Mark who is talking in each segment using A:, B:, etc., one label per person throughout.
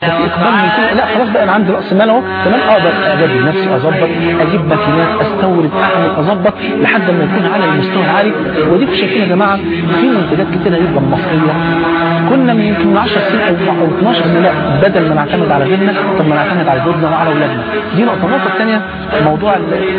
A: في اقبال من كل لا خلاص بقى انا عندي راس مال اهو تمام اقدر اجدد نفسي اظبط اجيب ماكينات استورد اعمل اظبط لحد ما يكون على المستوى العالي ودي شايفين يا جماعه في منتجات كتيره جدا مصريه كنا من يمكن من 10 سنين او 12 سنه لا بدل ما نعتمد على غيرنا طب ما نعتمد على جوزنا وعلى اولادنا دي نقطه النقطه الثانيه موضوع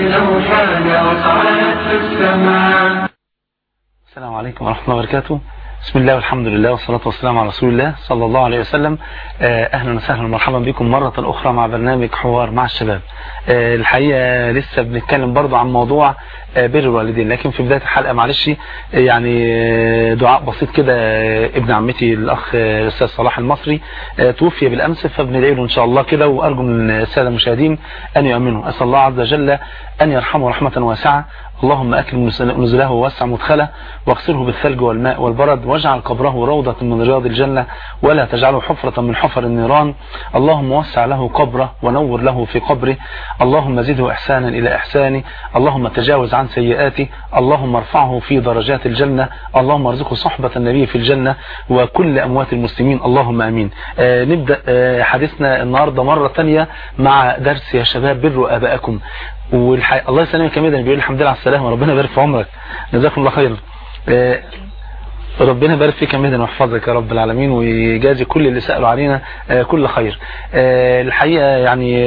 A: السلام عليكم ورحمه الله وبركاته بسم الله والحمد لله والصلاة والسلام على رسول الله صلى الله عليه وسلم أهلا وسهلا ومرحبا بكم مرة أخرى مع برنامج حوار مع الشباب الحقيقة لسه بنتكلم برضو عن موضوع بر الوالدين لكن في بداية الحلقة معلش يعني دعاء بسيط كده ابن عمتي الأخ الأستاذ صلاح المصري توفي بالأمس فبندعي له إن شاء الله كده وأرجو من السادة المشاهدين أن يؤمنوا أسأل الله عز وجل أن يرحمه رحمة واسعة اللهم أكرم نزله ووسع مدخله واغسله بالثلج والماء والبرد واجعل قبره روضة من رياض الجنة ولا تجعله حفرة من حفر النيران اللهم وسع له قبره ونور له في قبره اللهم زده إحسانا إلى إحسانه اللهم تجاوز عن سيئاته اللهم ارفعه في درجات الجنة اللهم ارزقه صحبة النبي في الجنة وكل أموات المسلمين اللهم أمين آه نبدأ آه حديثنا النهاردة مرة تانية مع درس يا شباب بروا أباءكم والحقيقة الله يسلمك يا ميدان بيقول الحمد لله على السلامة وربنا يبارك في عمرك جزاكم الله خير آه ربنا يبارك فيك يا مهدن ويحفظك يا رب العالمين ويجازي كل اللي سألوا علينا كل خير الحقيقة يعني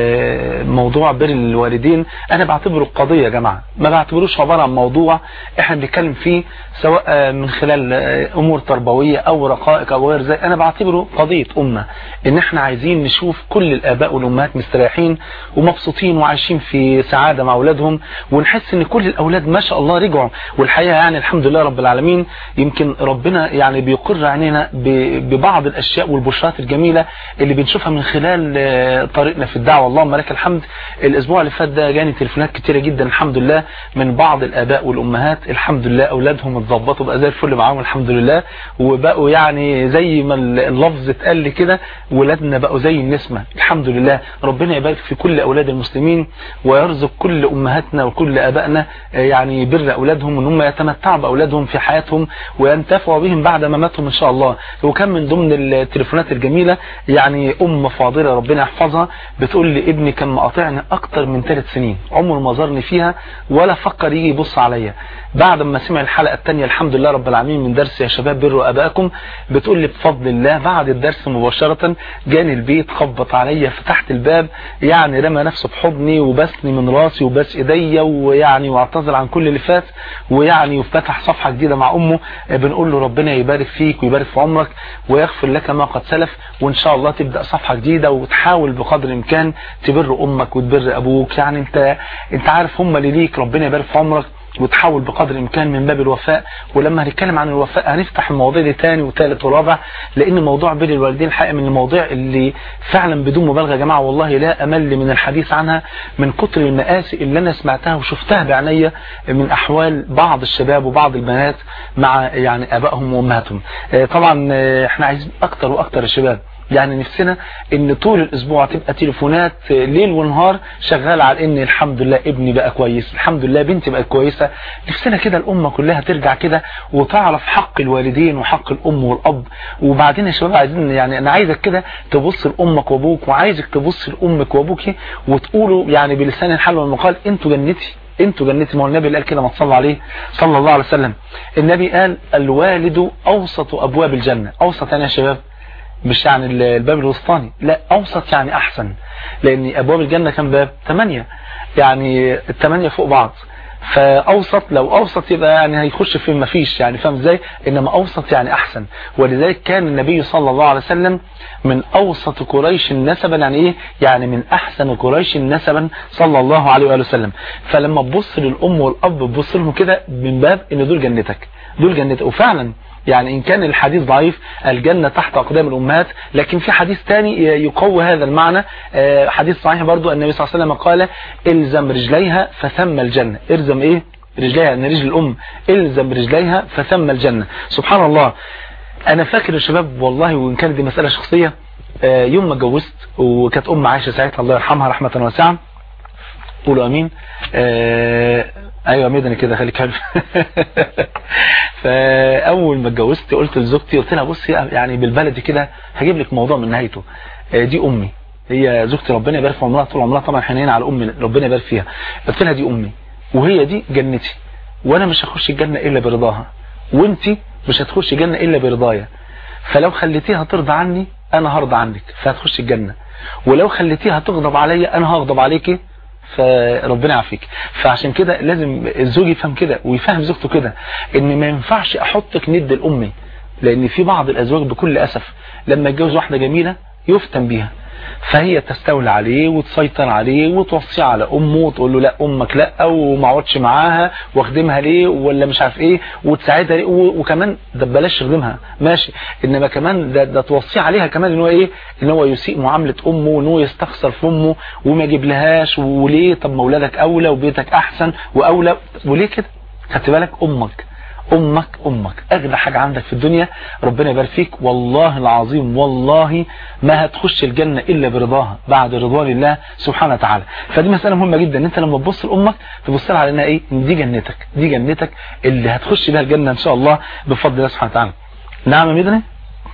A: موضوع بر الوالدين انا بعتبره قضية يا جماعة ما بعتبروش عبارة عن موضوع احنا بنتكلم فيه سواء من خلال امور تربوية او رقائق او غير ذلك انا بعتبره قضية امة ان احنا عايزين نشوف كل الاباء والامهات مستريحين ومبسوطين وعايشين في سعادة مع اولادهم ونحس ان كل الاولاد ما شاء الله رجعوا والحقيقة يعني الحمد لله رب العالمين يمكن يمكن ربنا يعني بيقر عينينا ببعض الاشياء والبشرات الجميلة اللي بنشوفها من خلال طريقنا في الدعوة اللهم لك الحمد الاسبوع اللي فات ده جاني تليفونات كتيرة جدا الحمد لله من بعض الاباء والامهات الحمد لله اولادهم اتظبطوا بقى زي الفل معاهم الحمد لله وبقوا يعني زي ما اللفظ اتقال لي كده ولادنا بقوا زي النسمة الحمد لله ربنا يبارك في كل اولاد المسلمين ويرزق كل امهاتنا وكل ابائنا يعني بر اولادهم ان هم يتمتعوا باولادهم في حياتهم وينتفعوا بهم بعد مماتهم ان شاء الله وكان من ضمن التليفونات الجميلة يعني ام فاضلة ربنا يحفظها بتقول لي ابني كان مقاطعني اكتر من ثلاث سنين عمره ما زارني فيها ولا فكر يجي يبص عليا بعد ما سمع الحلقة الثانية الحمد لله رب العالمين من درس يا شباب بروا ابائكم بتقول لي بفضل الله بعد الدرس مباشرة جاني البيت خبط عليا فتحت الباب يعني رمى نفسه في حضني وبسني من راسي وبس ايديا ويعني واعتذر عن كل اللي فات ويعني وفتح صفحة جديدة مع امه بنقول له ربنا يبارك فيك ويبارك في عمرك ويغفر لك ما قد سلف وان شاء الله تبدأ صفحة جديدة وتحاول بقدر الامكان تبر امك وتبر ابوك يعني انت انت عارف هم اللي ليك ربنا يبارك في عمرك وتحاول بقدر الامكان من باب الوفاء ولما هنتكلم عن الوفاء هنفتح المواضيع دي تاني وثالث ورابع لان موضوع بر الوالدين الحقيقه من المواضيع اللي فعلا بدون مبالغه يا جماعه والله لا امل من الحديث عنها من كتر المآسي اللي انا سمعتها وشفتها بعينيا من احوال بعض الشباب وبعض البنات مع يعني ابائهم وامهاتهم طبعا احنا عايزين اكتر واكتر يا شباب يعني نفسنا ان طول الاسبوع تبقى تليفونات ليل ونهار شغال على ان الحمد لله ابني بقى كويس الحمد لله بنتي بقت كويسة نفسنا كده الامة كلها ترجع كده وتعرف حق الوالدين وحق الام والاب وبعدين يا شباب عايزين يعني انا عايزك كده تبص لامك وابوك وعايزك تبص لامك وابوك وتقولوا يعني بلسان الحل والمقال انتوا جنتي انتوا جنتي ما هو النبي اللي قال كده ما تصلى عليه صلى الله عليه وسلم النبي قال الوالد اوسط ابواب الجنة اوسط يعني يا شباب مش يعني الباب الوسطاني لا اوسط يعني احسن لان ابواب الجنة كان باب ثمانية يعني الثمانية فوق بعض فاوسط لو اوسط يبقى يعني هيخش في ما فيش يعني فاهم ازاي انما اوسط يعني احسن ولذلك كان النبي صلى الله عليه وسلم من اوسط قريش نسبا يعني ايه يعني من احسن قريش نسبا صلى الله عليه واله وسلم فلما تبص للام والاب تبص لهم كده من باب ان دول جنتك دول جنتك وفعلا يعني إن كان الحديث ضعيف الجنة تحت أقدام الأمهات لكن في حديث تاني يقوي هذا المعنى حديث صحيح برضو النبي صلى الله عليه وسلم قال الزم رجليها فثم الجنة ارزم ايه رجليها يعني رجل الأم الزم رجليها فثم الجنة سبحان الله أنا فاكر الشباب والله وإن كانت دي مسألة شخصية يوم ما اتجوزت وكانت أم عايشة ساعتها الله يرحمها رحمة واسعة قولوا امين آه ايوه مدني كده خليك حلو فاول ما اتجوزت قلت لزوجتي قلت لها بصي يعني بالبلدي كده هجيب لك موضوع من نهايته آه دي امي هي زوجتي ربنا يبارك في عمرها طول عمرها طبعا حنين على امي ربنا يبارك فيها قلت لها دي امي وهي دي جنتي وانا مش هخش الجنه الا برضاها وانتي مش هتخش الجنه الا برضايا فلو خليتيها ترضى عني انا هرضى عنك فهتخش الجنه ولو خليتيها تغضب عليا انا هغضب عليكي فربنا يعافيك فعشان كده لازم الزوج يفهم كده ويفهم زوجته كده ان ما ينفعش احطك ند لامي لان في بعض الازواج بكل اسف لما يتجوز واحده جميله يفتن بيها فهي تستولى عليه وتسيطر عليه وتوصيه على امه وتقول له لا امك لا وما اقعدش معاها واخدمها ليه ولا مش عارف ايه وتساعدها ليه وكمان ده بلاش تخدمها ماشي انما كمان ده, ده توصيه عليها كمان ان هو ايه ان هو يسيء معامله امه وان هو يستخسر في امه وما يجيبلهاش وليه طب ما اولادك اولى وبيتك احسن واولى وليه كده خدت بالك امك امك امك اغلى حاجة عندك في الدنيا ربنا يبارك فيك والله العظيم والله ما هتخش الجنة الا برضاها بعد رضوان الله سبحانه وتعالى فدي مسألة مهمة جدا ان انت لما تبص لامك تبص لها على انها ايه إن دي جنتك دي جنتك اللي هتخش بها الجنة ان شاء الله بفضل الله سبحانه وتعالى نعم يا مدني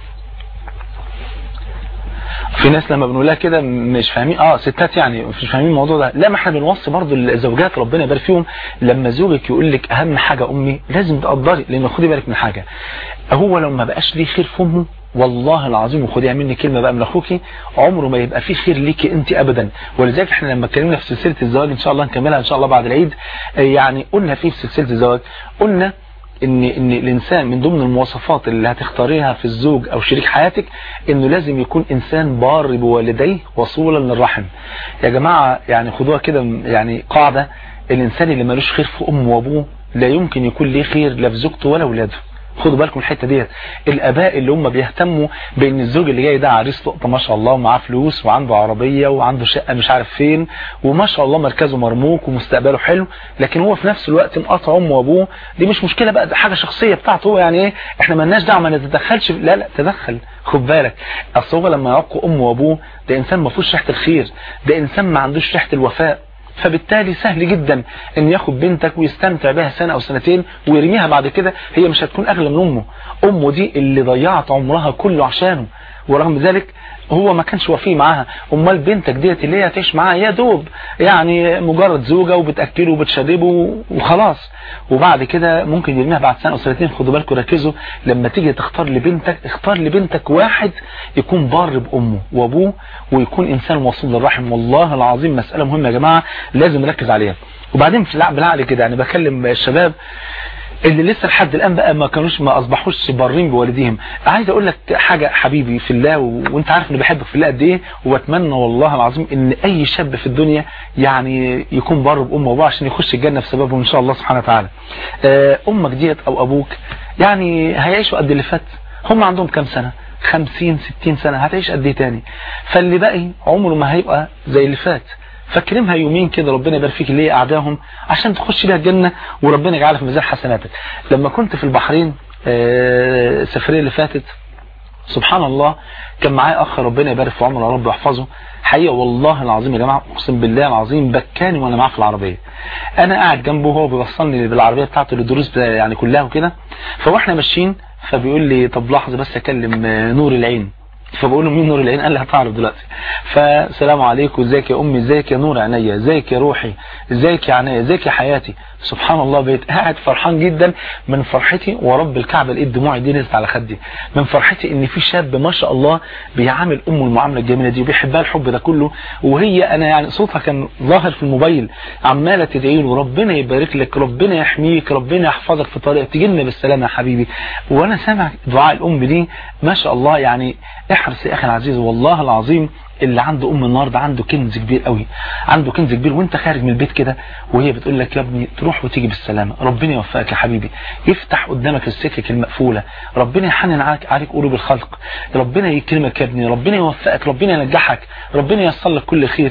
A: في ناس لما بنقول لها كده مش فاهمين اه ستات يعني مش فاهمين الموضوع ده لا ما احنا بنوصي برضو الزوجات ربنا يبارك فيهم لما زوجك يقول لك اهم حاجه امي لازم تقدري لان خدي بالك من حاجه هو لو ما بقاش ليه خير في امه والله العظيم وخديها مني كلمة بقى من اخوكي عمره ما يبقى فيه خير ليكي انت ابدا ولذلك احنا لما اتكلمنا في سلسلة الزواج ان شاء الله نكملها ان شاء الله بعد العيد يعني قلنا فيه في سلسلة الزواج قلنا ان ان الانسان من ضمن المواصفات اللي هتختاريها في الزوج او شريك حياتك انه لازم يكون انسان بار بوالديه وصولا للرحم يا جماعة يعني خدوها كده يعني قاعدة الانسان اللي ملوش خير في امه وابوه لا يمكن يكون ليه خير لا في زوجته ولا اولاده خدوا بالكم الحته ديت الاباء اللي هم بيهتموا بان الزوج اللي جاي ده عريس لقطه ما شاء الله ومعاه فلوس وعنده عربيه وعنده شقه مش عارف فين وما شاء الله مركزه مرموق ومستقبله حلو لكن هو في نفس الوقت مقاطع امه وابوه دي مش مشكله بقى ده حاجه شخصيه بتاعته هو يعني ايه احنا مالناش دعوه ما نتدخلش لا لا تدخل خد بالك اصل هو لما يعق امه وابوه ده انسان ما فيهوش ريحه الخير ده انسان ما عندوش ريحه الوفاء فبالتالي سهل جدا ان ياخد بنتك ويستمتع بها سنة او سنتين ويرميها بعد كده هي مش هتكون اغلى من امه امه دي اللي ضيعت عمرها كله عشانه ورغم ذلك هو ما كانش وفي معاها امال بنتك ديت اللي هي هتعيش معاها يا دوب يعني مجرد زوجة وبتاكله وبتشربه وخلاص وبعد كده ممكن يرميها بعد سنه او سنتين خدوا بالكم ركزوا لما تيجي تختار لبنتك اختار لبنتك واحد يكون بار بامه وابوه ويكون انسان وصول للرحم والله العظيم مساله مهمه يا جماعه لازم نركز عليها وبعدين في بالعقل كده يعني بكلم الشباب اللي لسه لحد الآن بقى ما كانوش ما أصبحوش بارين بوالديهم عايز أقول لك حاجة حبيبي في الله و... وانت عارف اني بحبك في الله قد ايه واتمنى والله العظيم ان اي شاب في الدنيا يعني يكون بار بأمه وابوه عشان يخش الجنة بسببه ان شاء الله سبحانه وتعالى امك ديت او ابوك يعني هيعيشوا قد اللي فات هم عندهم كام سنة خمسين ستين سنة هتعيش قد ايه تاني فاللي باقي عمره ما هيبقى زي اللي فات فاكرمها يومين كده ربنا يبارك فيك اللي هي قعداهم عشان تخش بيها الجنة وربنا يجعلها في ميزان حسناتك لما كنت في البحرين السفرية اللي فاتت سبحان الله كان معايا اخ ربنا يبارك في عمره يا رب يحفظه حقيقة والله العظيم يا جماعة اقسم بالله العظيم بكاني وانا معاه في العربية انا قاعد جنبه وهو بيوصلني بالعربية بتاعته للدروس يعني كلها وكده فواحنا ماشيين فبيقول لي طب لحظة بس اكلم نور العين فبقول له مين نور العين قال لي هتعرف دلوقتي فسلام عليكم ازيك يا امي ازيك يا نور عينيا ازيك يا روحي ازيك يا عينيا ازيك يا حياتي سبحان الله بقيت قاعد فرحان جدا من فرحتي ورب الكعبه لقيت دموعي دي نزلت على خدي من فرحتي ان في شاب ما شاء الله بيعامل امه المعامله الجميله دي وبيحبها الحب ده كله وهي انا يعني صوتها كان ظاهر في الموبايل عماله تدعي له ربنا يبارك لك ربنا يحميك ربنا يحفظك في طريقك تجينا بالسلامه يا حبيبي وانا سامع دعاء الام دي ما شاء الله يعني احرص يا اخي العزيز والله العظيم اللي عنده ام النهارده عنده كنز كبير قوي عنده كنز كبير وانت خارج من البيت كده وهي بتقول لك يا ابني تروح وتيجي بالسلامه ربنا يوفقك يا حبيبي يفتح قدامك السكك المقفوله ربنا يحنن عليك عليك قلوب الخلق ربنا يكرمك يا ابني ربنا يوفقك ربنا ينجحك ربنا ييسر لك كل خير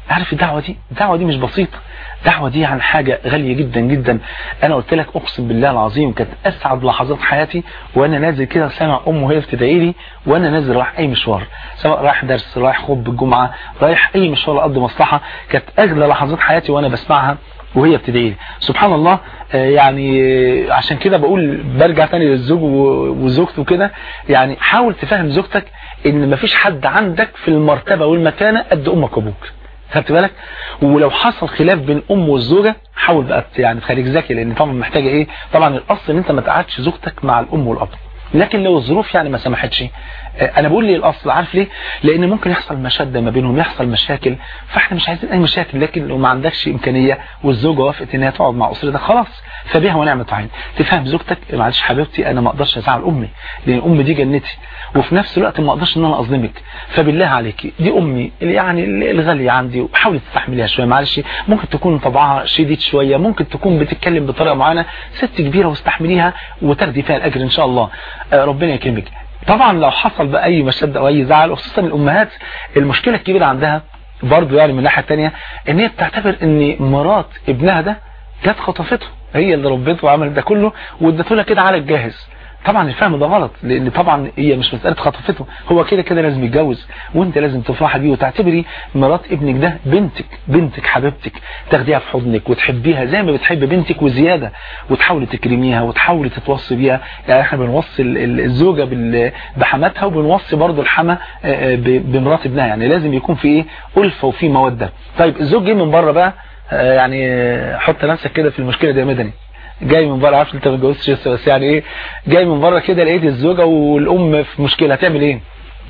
A: عارف الدعوة دي الدعوة دي مش بسيطة الدعوة دي عن حاجة غالية جدا جدا انا قلت لك اقسم بالله العظيم كانت اسعد لحظات حياتي وانا نازل كده سامع امه وهي بتدعي لي وانا نازل رايح اي مشوار سواء رايح درس رايح خطب الجمعة رايح اي مشوار اقضي مصلحة كانت اغلى لحظات حياتي وانا بسمعها وهي بتدعي لي سبحان الله يعني عشان كده بقول برجع تاني للزوج وزوجته كده يعني حاول تفهم زوجتك ان مفيش حد عندك في المرتبة والمكانة قد امك وابوك خدت بالك ولو حصل خلاف بين ام والزوجة حاول بقى يعني تخليك ذكي لان طبعا محتاجة ايه طبعا الاصل ان انت ما تقعدش زوجتك مع الام والاب لكن لو الظروف يعني ما سمحتش انا بقول لي الاصل عارف ليه لان ممكن يحصل مشاده ما بينهم يحصل مشاكل فاحنا مش عايزين اي مشاكل لكن لو ما عندكش امكانيه والزوجه وافقت انها تقعد مع اسرتك خلاص فبيها ونعمه عين تفهم زوجتك معلش حبيبتي انا ما اقدرش ازعل امي لان امي دي جنتي وفي نفس الوقت ما اقدرش ان انا اظلمك فبالله عليك دي امي اللي يعني الغاليه عندي وحاولي تستحمليها شويه معلش ممكن تكون طبعها شديد شويه ممكن تكون بتتكلم بطريقه معينه ست كبيره واستحمليها وتاخدي فيها الاجر ان شاء الله ربنا يكرمك طبعا لو حصل بقى اي مشد او اي زعل وخصوصا الامهات المشكلة الكبيرة عندها برضو يعني من الناحية التانية ان هي بتعتبر ان مرات ابنها ده جت خطفته هي اللي ربته وعملت ده كله وادته لها كده على الجاهز طبعا الفهم ده غلط لان طبعا هي مش مسألة خطفته هو كده كده لازم يتجوز وانت لازم تفرحي بيه وتعتبري مرات ابنك ده بنتك بنتك حبيبتك تاخديها في حضنك وتحبيها زي ما بتحب بنتك وزيادة وتحاولي تكرميها وتحاولي تتوصي بيها يعني احنا بنوصي الزوجة بحماتها وبنوصي برضو الحما بمرات ابنها يعني لازم يكون في ايه ألفة وفي مودة طيب الزوج جه من بره بقى يعني حط نفسك كده في المشكلة دي يا مدني جاي من بره عارف انت ما اتجوزتش لسه بس يعني ايه جاي من بره كده لقيت الزوجه والام في مشكله هتعمل ايه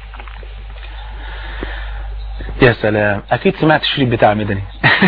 A: يا سلام اكيد سمعت الشريط بتاع مدني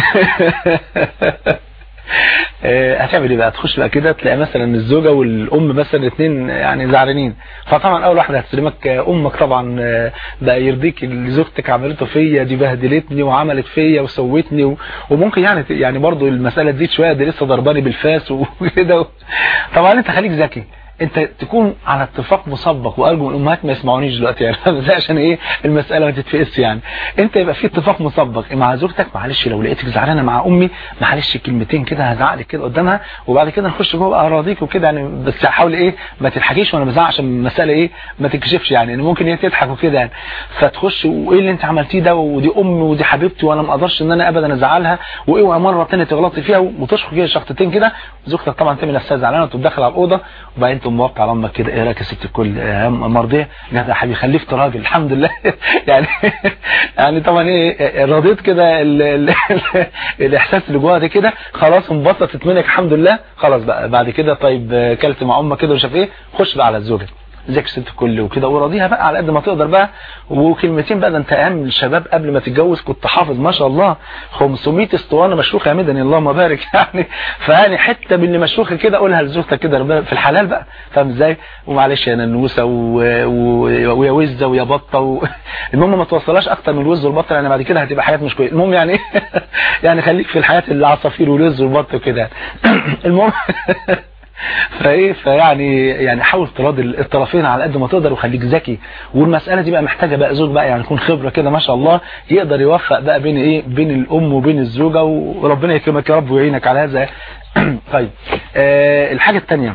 A: هتعمل ايه بقى تخش بقى كده تلاقي مثلا الزوجه والام مثلا الاثنين يعني زعلانين فطبعا اول واحده هتسلمك امك طبعا بقى يرضيك اللي زوجتك عملته فيا دي بهدلتني وعملت فيا وسوتني وممكن يعني يعني برضو المساله تزيد شويه دي لسه ضرباني بالفاس وكده طبعا انت خليك ذكي انت تكون على اتفاق مسبق وارجو من الامهات ما يسمعونيش دلوقتي يعني بس عشان ايه المساله ما تتفقس يعني انت يبقى في اتفاق مسبق مع زوجتك معلش لو لقيتك زعلانه مع امي معلش كلمتين كده هزعلك كده قدامها وبعد كده نخش جوه بقى اراضيك وكده يعني بس حاول ايه ما تضحكيش وانا بزعق عشان المساله ايه ما تكشفش يعني ممكن هي تضحك وكده يعني فتخش وايه اللي انت عملتيه ده ودي امي ودي حبيبتي وانا ما اقدرش ان انا ابدا ازعلها وايه مره ثانيه تغلطي فيها وتشخط كده شخطتين كده زوجتك طبعا تعمل نفسها زعلانه وتدخل على الاوضه وبعدين تقوم موقع على امك كده ايه رايك يا ست الكل مرضيه جدع يا حبيبي خلفت راجل الحمد لله يعني يعني طبعا ايه رضيت كده ال ال الاحساس اللي جواها ده كده خلاص انبسطت منك الحمد لله خلاص بقى بعد كده طيب كلت مع امك كده ومش عارف ايه خش بقى على الزوجه ازيك ست الكل وكده وراضيها بقى على قد ما تقدر بقى وكلمتين بقى ده انت اهم الشباب قبل ما تتجوز كنت حافظ ما شاء الله 500 اسطوانه مشروخه يا مدني اللهم بارك يعني فيعني حته من اللي مشروخه كده قولها لزوجتك كده في الحلال بقى فاهم ازاي ومعلش يا ننوسه ويا وزه ويا بطه و... المهم ما توصلهاش اكتر من الوز والبطه يعني بعد كده هتبقى حياه مش كويسه المهم يعني يعني خليك في الحياه العصافير والوز والبط وكده المهم فايه فيعني يعني حاول تراضي الطرفين على قد ما تقدر وخليك ذكي والمساله دي بقى محتاجه بقى زوج بقى يعني يكون خبره كده ما شاء الله يقدر يوفق بقى بين ايه بين الام وبين الزوجه وربنا يكرمك يا رب ويعينك على هذا طيب آه الحاجه الثانيه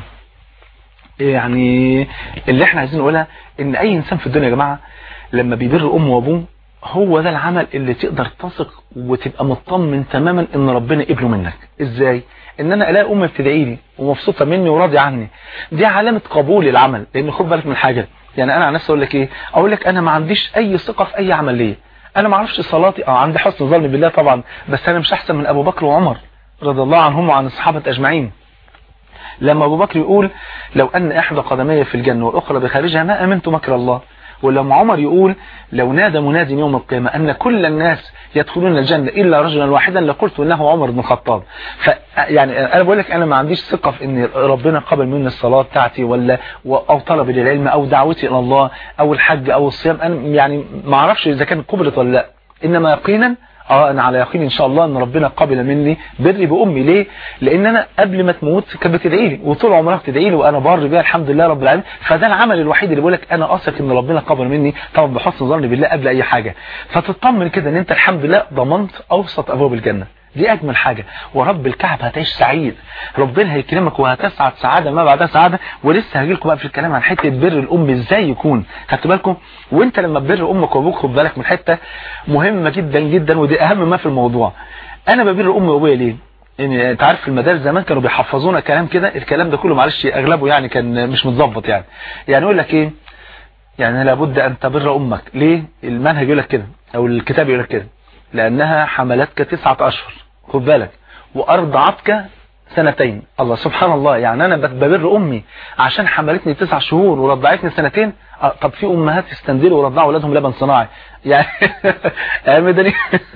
A: يعني اللي احنا عايزين نقولها ان اي انسان في الدنيا يا جماعه لما بيبر امه وابوه هو ده العمل اللي تقدر تثق وتبقى مطمن تماما ان ربنا قبله منك ازاي ان انا الاقي امي بتدعي لي ومبسوطه مني وراضيه عني دي علامه قبول العمل لان خد بالك من حاجه يعني انا عن نفسي اقول لك ايه اقول لك انا ما عنديش اي ثقه في اي عمل ليا انا ما اعرفش صلاتي اه عندي حسن ظن بالله طبعا بس انا مش احسن من ابو بكر وعمر رضي الله عنهم وعن الصحابه اجمعين لما ابو بكر يقول لو ان احدى قدمي في الجنه والاخرى بخارجها ما امنت مكر الله ولما عمر يقول لو نادى مناد يوم القيامة أن كل الناس يدخلون الجنة إلا رجلا واحدا لقلت أنه عمر بن الخطاب يعني أنا بقول لك أنا ما عنديش ثقة في أن ربنا قبل مني الصلاة بتاعتي ولا أو طلب للعلم أو دعوتي إلى الله أو الحج أو الصيام أنا يعني ما أعرفش إذا كان قبلت ولا لا إنما يقينا اه انا على يقين ان شاء الله ان ربنا قبل مني بري بامي ليه لان انا قبل ما تموت كانت بتدعي لي وطول عمرها بتدعي لي وانا بار بيها الحمد لله رب العالمين فده العمل الوحيد اللي بقول لك انا اثق ان ربنا قبل مني طبعا بحسن ظني بالله قبل اي حاجه فتطمن كده ان انت الحمد لله ضمنت اوسط ابواب الجنه دي اجمل حاجة ورب الكعب هتعيش سعيد ربنا هيكرمك وهتسعد سعادة ما بعدها سعادة ولسه هاجي لكم بقى في الكلام عن حتة بر الام ازاي يكون خدت بالكم وانت لما تبر امك وابوك خد بالك من حتة مهمة جدا جدا ودي اهم ما في الموضوع انا ببر امي وابويا ليه يعني انت عارف في المدارس زمان كانوا بيحفظونا كلام كده الكلام ده كله معلش اغلبه يعني كان مش متظبط يعني يعني يقول لك ايه يعني لابد ان تبر امك ليه المنهج يقول لك كده او الكتاب يقول لك كده لانها حملتك تسعة اشهر خد بالك وارضعتك سنتين الله سبحان الله يعني انا ببر امي عشان حملتني تسع شهور ورضعتني سنتين آه طب في امهات يستندلوا ورضعوا اولادهم لبن صناعي يعني مدني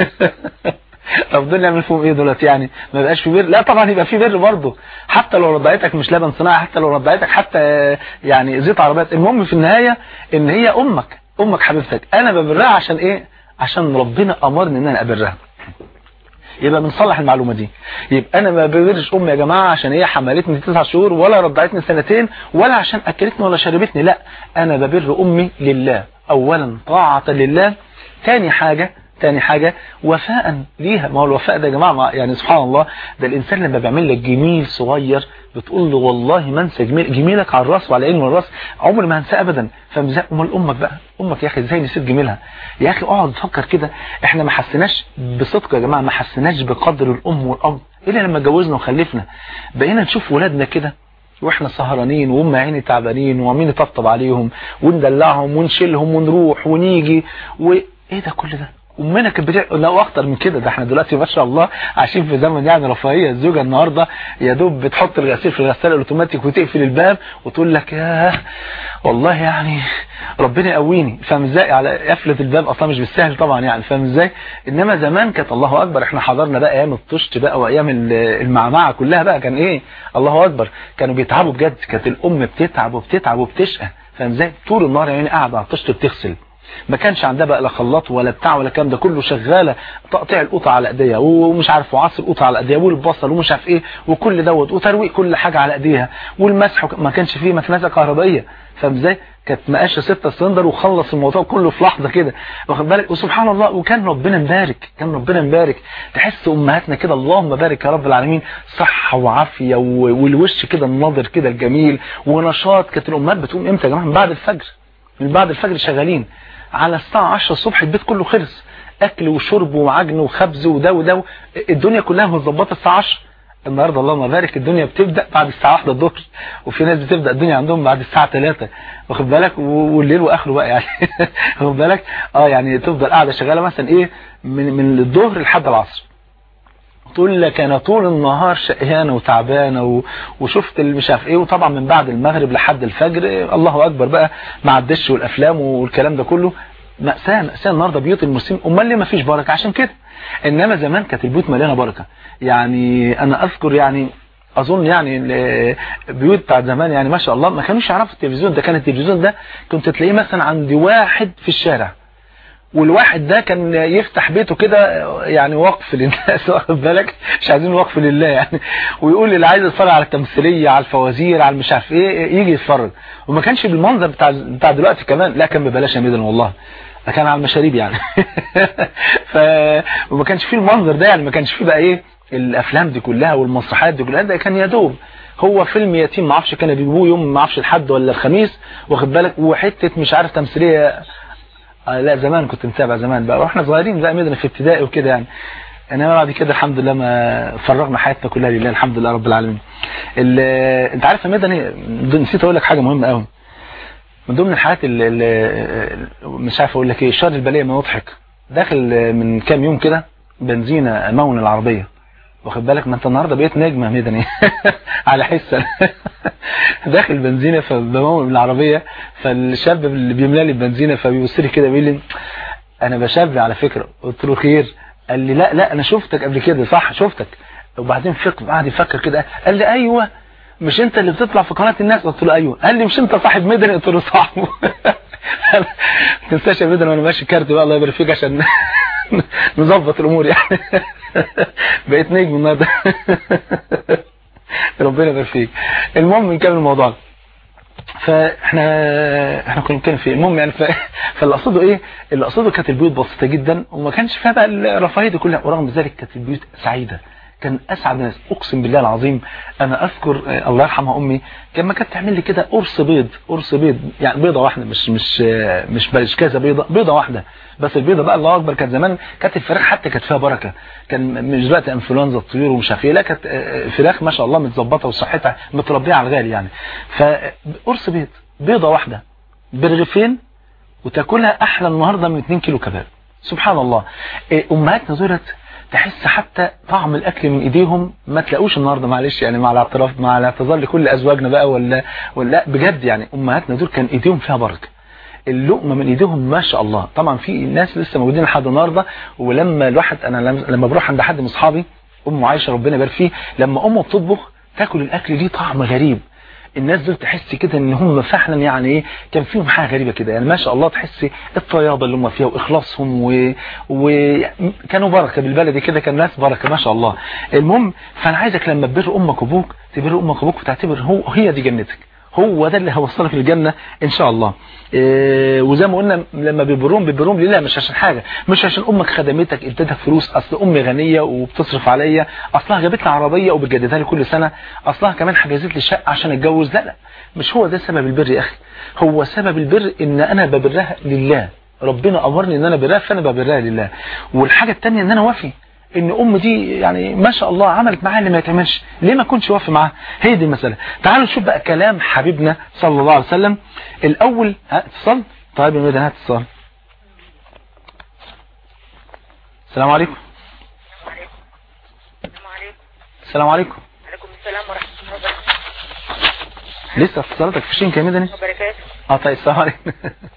A: طب دول نعمل فيهم ايه دولت يعني ما بقاش في بر لا طبعا يبقى في بر برضه حتى لو رضعتك مش لبن صناعي حتى لو رضعتك حتى يعني زيت عربيات المهم في النهايه ان هي امك امك حبيبتك انا ببرها عشان ايه عشان ربنا امرني ان انا ابرها يبقى بنصلح المعلومة دي يبقى انا ما ببرش امي يا جماعة عشان هي حملتني تسع شهور ولا رضعتني سنتين ولا عشان اكلتني ولا شربتني لا انا ببر امي لله اولا طاعة لله تاني حاجة تاني حاجة وفاء ليها ما هو الوفاء ده يا جماعة يعني سبحان الله ده الإنسان لما بيعمل لك جميل صغير بتقول له والله ما انسى جميل جميلك على الراس وعلى العين والراس عمري ما هنساه ابدا فمزاق امال امك بقى امك يا اخي ازاي نسيت جميلها يا اخي اقعد فكر كده احنا ما حسناش بصدق يا جماعه ما حسناش بقدر الام والاب الا لما اتجوزنا وخلفنا بقينا نشوف ولادنا كده واحنا سهرانين وهم عيني تعبانين وعمين نطبطب عليهم وندلعهم ونشيلهم ونروح ونيجي وايه ده كل ده امنا كانت بتعمل لا اكتر من كده ده احنا دلوقتي ما شاء الله عايشين في زمن يعني رفاهيه الزوجه النهارده يا دوب بتحط الغسيل في الغساله الاوتوماتيك وتقفل الباب وتقول لك يا والله يعني ربنا يقويني فاهم ازاي على قفله الباب اصلا مش بالسهل طبعا يعني فاهم ازاي انما زمان كانت الله اكبر احنا حضرنا بقى ايام الطشت بقى وايام المعمعه كلها بقى كان ايه الله اكبر كانوا بيتعبوا بجد كانت الام بتتعب وبتتعب وبتشقى فاهم ازاي طول النهار يعني قاعده على الطشت بتغسل ما كانش عندها بقى لا خلاط ولا بتاع ولا الكلام ده كله شغاله تقطيع القطع على ايديها ومش عارف وعصر القطع على ايديها والبصل ومش عارف ايه وكل دوت وترويق كل حاجه على ايديها والمسح ما كانش فيه مكنسه كهربائيه فاهم ازاي كانت مقاشه 6 سلندر وخلص الموضوع كله في لحظه كده واخد بالك وسبحان الله وكان ربنا مبارك كان ربنا مبارك تحس امهاتنا كده اللهم بارك يا رب العالمين صحه وعافيه والوش كده الناظر كده الجميل ونشاط كانت الامهات بتقوم امتى يا جماعه من بعد الفجر من بعد الفجر شغالين على الساعة 10 الصبح البيت كله خلص اكل وشرب وعجن وخبز وده وده الدنيا كلها متظبطه الساعة 10 النهارده اللهم بارك الدنيا بتبدا بعد الساعه 1 الظهر وفي ناس بتبدا الدنيا عندهم بعد الساعه 3 واخد بالك والليل واخره بقى يعني واخد بالك اه يعني تفضل قاعده شغاله مثلا ايه من من الظهر لحد العصر تقول لك انا طول النهار شقيانه وتعبانه و... وشفت مش عارف ايه وطبعا من بعد المغرب لحد الفجر الله اكبر بقى مع الدش والافلام والكلام ده كله مأساة مأساة النهارده بيوت المسلمين امال ليه ما فيش بركه عشان كده انما زمان كانت البيوت مليانه بركه يعني انا اذكر يعني اظن يعني البيوت بتاعت زمان يعني ما شاء الله ما كانوش يعرفوا التلفزيون ده كان التلفزيون ده كنت تلاقيه مثلا عند واحد في الشارع والواحد ده كان يفتح بيته كده يعني وقف للناس واخد بالك مش عايزين وقف لله يعني ويقول اللي عايز يتفرج على التمثيليه على الفوازير على مش عارف ايه يجي يتفرج وما كانش بالمنظر بتاع بتاع دلوقتي كمان لا كان ببلاش يا ميدان والله ده كان على المشاريب يعني ف وما كانش فيه المنظر ده يعني ما كانش فيه بقى ايه الافلام دي كلها والمسرحيات دي كلها ده كان يا دوب هو فيلم يتيم ما اعرفش كانوا بيجيبوه يوم ما اعرفش الحد ولا الخميس واخد بالك وحته مش عارف تمثيليه آه لا زمان كنت متابع زمان بقى واحنا صغيرين بقى مدنا في ابتدائي وكده يعني انما بعد كده الحمد لله ما فرغنا حياتنا كلها لله الحمد لله رب العالمين انت عارف يا مدني نسيت اقول لك حاجه مهمه قوي من ضمن الحاجات اللي مش عارف اقول لك ايه شر البليه ما يضحك داخل من كام يوم كده بنزينه مون العربيه واخد بالك ما انت النهارده بقيت نجمه مدني على حس داخل بنزينه فبمون العربيه فالشاب اللي بيملى لي البنزينه فبيبص لي كده بيقول لي انا بشاب على فكره قلت له خير قال لي لا لا انا شفتك قبل كده صح شفتك وبعدين فكر قعد يفكر كده قال لي ايوه مش انت اللي بتطلع في قناه الناس قلت له ايوه قال لي مش انت صاحب مدني قلت له صاحبه ما تنساش يا مدني وانا ماشي كارت بقى الله يبارك فيك عشان نظبط الامور يعني بقيت نجم النهارده ربنا يبارك فيك المهم نكمل الموضوع فاحنا احنا كنا بنتكلم في المهم يعني ف... فاللي اقصده ايه اللي اقصده كانت البيوت بسيطه جدا وما كانش فيها بقى الرفاهيه دي كلها ورغم ذلك كانت البيوت سعيده كان اسعد الناس اقسم بالله العظيم انا اذكر آه، الله يرحمها امي لما كانت تعمل لي كده قرص بيض قرص بيض يعني بيضه واحده مش مش آه، مش بلاش كذا بيضه بيضه واحده بس البيضه بقى الله اكبر كانت زمان كانت الفراخ حتى كانت فيها بركه كان مش دلوقتي انفلونزا الطيور ومش عارف ايه لا كانت آه، فراخ ما شاء الله متظبطه وصحتها متربيه على الغالي يعني فقرص بيض بيضه واحده برغيفين وتاكلها احلى النهارده من 2 كيلو كباب سبحان الله إيه، امهاتنا دولت تحس حتى طعم الاكل من ايديهم ما تلاقوش النهارده معلش يعني مع الاعتراف مع الاعتذار لكل ازواجنا بقى ولا ولا بجد يعني امهاتنا دول كان ايديهم فيها بركه اللقمه من ايديهم ما شاء الله طبعا في ناس لسه موجودين لحد النهارده ولما الواحد انا لما- لما بروح عند حد من اصحابي ام عائشه ربنا يبارك فيه لما امه بتطبخ تاكل الاكل ليه طعم غريب الناس دول تحس كده ان هم فعلا يعني ايه كان فيهم حاجه غريبه كده يعني ما شاء الله تحس الطيابه اللي هم فيها واخلاصهم و... وكانوا بركه بالبلدي كده كان ناس بركه ما شاء الله المهم فانا عايزك لما تبر امك وابوك تبر امك وابوك وتعتبر هو هي دي جنتك هو ده اللي هيوصلك للجنة ان شاء الله إيه وزي ما قلنا لما بيبروم بيبروم ليه لا مش عشان حاجة مش عشان امك خدمتك ادتك فلوس اصل امي غنية وبتصرف عليا اصلها جابت لي عربية وبتجددها لي كل سنة اصلها كمان حجزت لي شقة عشان اتجوز لا لا مش هو ده سبب البر يا اخي هو سبب البر ان انا ببرها لله ربنا امرني ان انا برها فانا ببرها لله والحاجة التانية ان انا وافي ان ام دي يعني ما شاء الله عملت معاها اللي ما يتعملش ليه ما كنتش وافي معاها هي دي المساله تعالوا نشوف بقى كلام حبيبنا صلى الله عليه وسلم الاول ها اتصال طيب يا ميدان هات اتصال السلام عليكم
B: السلام عليكم
A: السلام عليكم
B: عليكم السلام ورحمة الله وبركاته
A: لسه اتصالاتك في شين كده
B: وبركاته
A: اه طيب السلام عليكم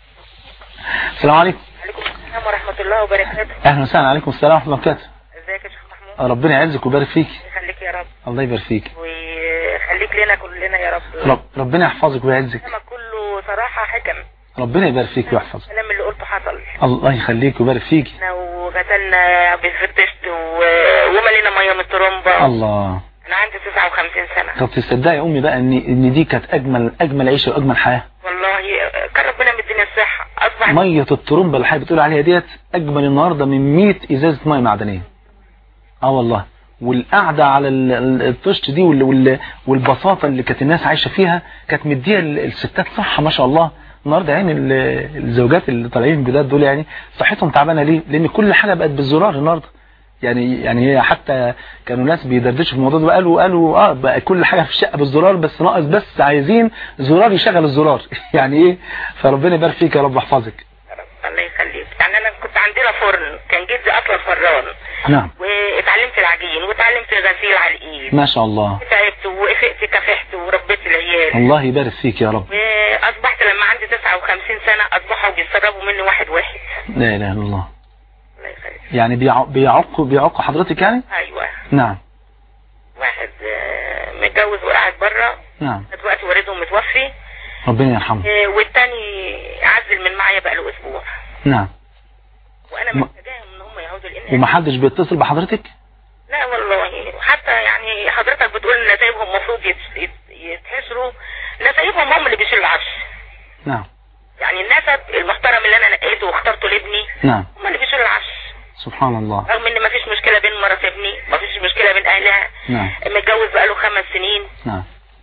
A: السلام عليكم
B: عليكم السلام ورحمة الله وبركاته
A: اهلا وسهلا عليكم السلام ورحمه الله وبركاته
B: ازيك يا شيخ محمود
A: ربنا يعزك ويبارك فيك
B: يخليك يا رب
A: الله يبارك فيك
B: ويخليك لنا كلنا يا رب
A: رب ربنا يحفظك ويعزك
B: كلامك كله صراحة حكم
A: ربنا يبارك فيك ويحفظك
B: الكلام اللي قلته حصل
A: الله يخليك ويبارك فيك
B: احنا وغسلنا بالفتشت و... وملينا مية من الطرمبة
A: الله
B: انا عندي 59 سنة
A: طب تصدقي يا امي بقى ان ان دي كانت اجمل اجمل عيشه واجمل حياه
B: والله كان ربنا مديني الصحة اصبح
A: ميه الترمبه اللي حضرتك بتقول عليها ديت اجمل النهارده من 100 ازازه ميه معدنيه اه والله والقعده على ال- ال- الطشت دي وال- وال- والبساطه اللي كانت الناس عايشه فيها كانت مديه ال- الستات صحه ما شاء الله النهارده يعني ال- الزوجات اللي طالعين جداد دول يعني صحتهم تعبانه ليه لان كل حاجه بقت بالزرار النهارده يعني يعني هي حتى كانوا ناس بيدردشوا في الموضوع ده قالوا قالوا اه بقى كل حاجه في الشقه بالزرار بس ناقص بس عايزين زرار يشغل الزرار يعني ايه فربنا يبارك فيك يا رب يحفظك
B: يا رب الله يخليك يعني انا كنت عندنا فرن كان جدي اصلا فران
A: نعم
B: واتعلمت العجين واتعلمت الغسيل على الايد
A: ما شاء الله
B: تعبت وقفت كافحت وربيت العيال
A: الله يبارك فيك يا رب
B: واصبحت لما عندي 59 سنه اصبحوا بيتصرفوا مني واحد واحد
A: لا اله الا الله
B: الله يخليك
A: يعني بيع- بيعقوا بيعقوا حضرتك يعني
B: ايوه
A: نعم
B: واحد آه، متجوز وقاعد بره
A: نعم
B: دلوقتي والده متوفي
A: ربنا يرحمه
B: آه، والتاني عزل من معايا بقاله اسبوع
A: نعم
B: وانا
A: ما-
B: محتاجاهم ان هم يعودوا لان
A: ومحدش بيتصل بحضرتك
B: لا والله حتى يعني حضرتك بتقول ان نتائجهم المفروض يت- يت- يتحسروا نتائجهم هم اللي بيشيلوا العرش
A: نعم
B: يعني النسب المحترم اللي انا نقيته واخترته لابني
A: نعم
B: هم اللي بيشيلوا العرش
A: سبحان الله
B: رغم ان مفيش مشكله بين مرات ابني مفيش مشكله بين اهلها
A: نعم
B: متجوز بقاله خمس سنين
A: نعم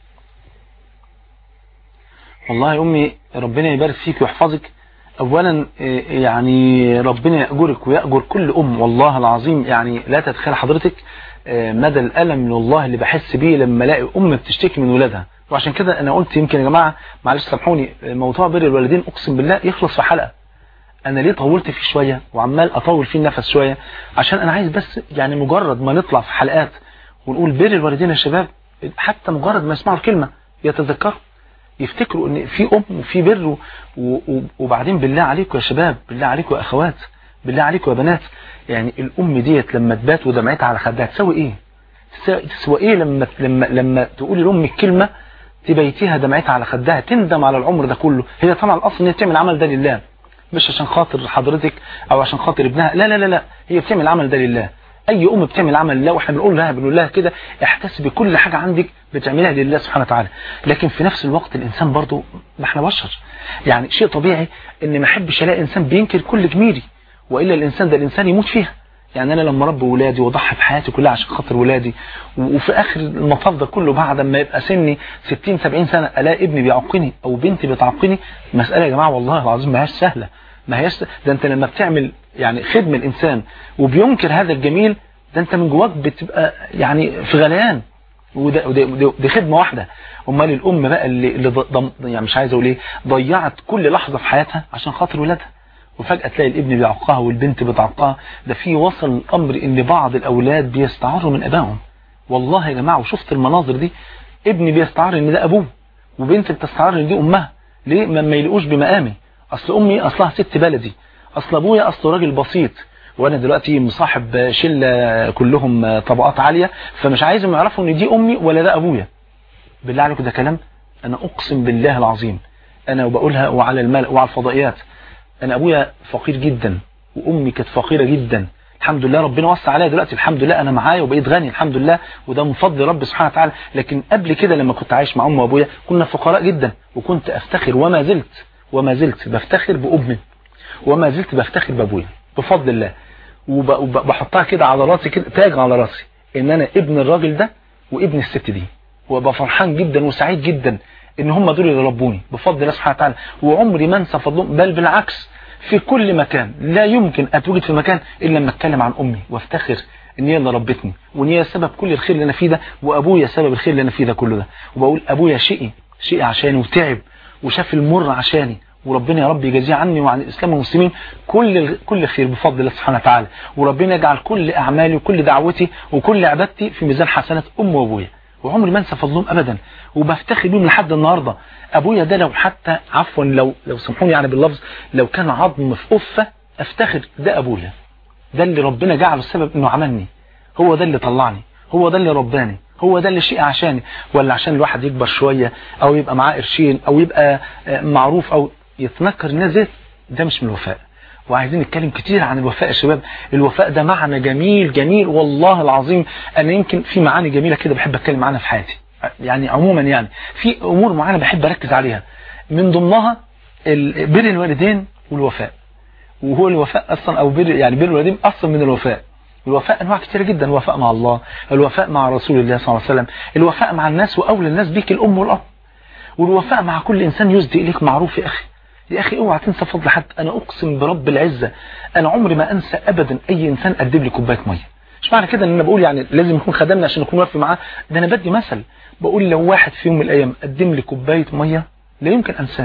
A: والله يا أمي ربنا يبارك فيك ويحفظك أولا إيه، يعني ربنا يأجرك ويأجر كل أم والله العظيم يعني لا تتخيل حضرتك آه، مدى الألم والله اللي بحس بيه لما الاقي أم بتشتكي من ولادها وعشان كده أنا قلت يمكن يا جماعة معلش سامحوني آه، موضوع بر الوالدين أقسم بالله يخلص في حلقة انا ليه طولت فيه شوية وعمال اطول فيه النفس شوية عشان انا عايز بس يعني مجرد ما نطلع في حلقات ونقول بر الوالدين يا شباب حتى مجرد ما يسمعوا الكلمة يتذكروا يفتكروا ان في ام وفي بر و- و- وبعدين بالله عليكم يا شباب بالله عليكم يا اخوات بالله عليكم يا بنات يعني الام ديت لما تبات ودمعتها على خدها تسوي ايه تسوي- تسوي ايه لما لما لما تقولي لامك كلمه تبيتيها دمعتها على خدها تندم على العمر ده كله هي طبعا الاصل ان هي تعمل العمل ده لله مش عشان خاطر حضرتك او عشان خاطر ابنها لا لا لا لا هي بتعمل العمل ده لله اي ام بتعمل عمل لله واحنا بنقول لها بنقول لها كده احتسبي كل حاجه عندك بتعملها لله سبحانه وتعالى لكن في نفس الوقت الانسان برضو ما احنا بشر يعني شيء طبيعي ان ما احبش الاقي انسان بينكر كل جميلي والا الانسان ده الانسان يموت فيها يعني انا لما ربي ولادي واضحي بحياتي كلها عشان خاطر ولادي وفي اخر المطاف ده كله بعد ما يبقى سني 60 70 سنه الاقي ابني بيعقني او بنتي بتعقني مساله يا جماعه والله العظيم ما هيش سهله ما هيش ده انت لما بتعمل يعني خدمه الانسان وبينكر هذا الجميل ده انت من جواك بتبقى يعني في غليان وده وده دي خدمه واحده امال الام بقى اللي, اللي ضم يعني مش عايز اقول ايه ضيعت كل لحظه في حياتها عشان خاطر ولادها وفجأة تلاقي الابن بيعقها والبنت بتعقها ده في وصل الأمر ان بعض الأولاد بيستعروا من أبائهم والله يا جماعة وشفت المناظر دي ابني بيستعر ان ده أبوه وبنت بتستعر ان دي أمها ليه ما, ما يلقوش بمقامي أصل أمي أصلها ست بلدي أصل أبويا أصله راجل بسيط وانا دلوقتي مصاحب شله كلهم طبقات عاليه فمش عايزهم يعرفوا ان دي امي ولا ده ابويا بالله عليكم ده كلام انا اقسم بالله العظيم انا وبقولها وعلى الملأ وعلى الفضائيات انا ابويا فقير جدا وامي كانت فقيره جدا الحمد لله ربنا وسع عليا دلوقتي الحمد لله انا معايا وبقيت غني الحمد لله وده من فضل رب سبحانه وتعالى لكن قبل كده لما كنت عايش مع امي وابويا كنا فقراء جدا وكنت افتخر وما زلت وما زلت بفتخر بامي وما زلت بفتخر بابويا بفضل الله وبحطها كده على راسي كده تاج على راسي ان انا ابن الراجل ده وابن الست دي وابقى فرحان جدا وسعيد جدا ان هم دول اللي ربوني بفضل الله سبحانه وتعالى وعمري ما انسى فضلهم بل بالعكس في كل مكان لا يمكن اتوجد في مكان الا لما اتكلم عن امي وافتخر ان هي اللي ربتني وان هي سبب كل الخير اللي انا فيه ده وابويا سبب الخير اللي انا فيه ده كله ده وبقول ابويا شقي شقي عشاني وتعب وشاف المر عشاني وربنا يا رب يجازيه عني وعن الإسلام والمسلمين كل كل خير بفضل الله سبحانه وتعالى وربنا يجعل كل أعمالي وكل دعوتي وكل عبادتي في ميزان حسنات أم وأبويا وعمري ما انسى فضلهم أبدا وبفتخر بيهم لحد النهاردة أبويا ده لو حتى عفوا لو لو سامحوني يعني باللفظ لو كان عظم في قفة أفتخر ده أبويا ده اللي ربنا جعله السبب إنه عملني هو ده اللي طلعني هو ده اللي رباني هو ده اللي شيء عشاني ولا عشان الواحد يكبر شوية أو يبقى معاه قرشين أو يبقى معروف أو يتنكر الناس دي ده مش من الوفاء وعايزين نتكلم كتير عن الوفاء يا شباب الوفاء ده معنى جميل جميل والله العظيم انا يمكن في معاني جميلة كده بحب اتكلم عنها في حياتي يعني عموما يعني في امور معينة بحب اركز عليها من ضمنها بر الوالدين والوفاء وهو الوفاء اصلا او بر يعني بر الوالدين اصلا من الوفاء الوفاء انواع كتير جدا الوفاء مع الله الوفاء مع رسول الله صلى الله عليه وسلم الوفاء مع الناس واولى الناس بيك الام والاب والوفاء مع كل انسان يسدي اليك معروف يا اخي يا أخي اوعى تنسى فضل حد أنا أقسم برب العزة أنا عمري ما أنسى أبدا أي إنسان قدم لي كوباية مية مش معنى كده ان انا بقول يعني لازم يكون خدمنا عشان نكون واقف معاه ده انا بدي مثل بقول لو واحد في يوم من الايام قدم لي كوبايه ميه لا يمكن انساه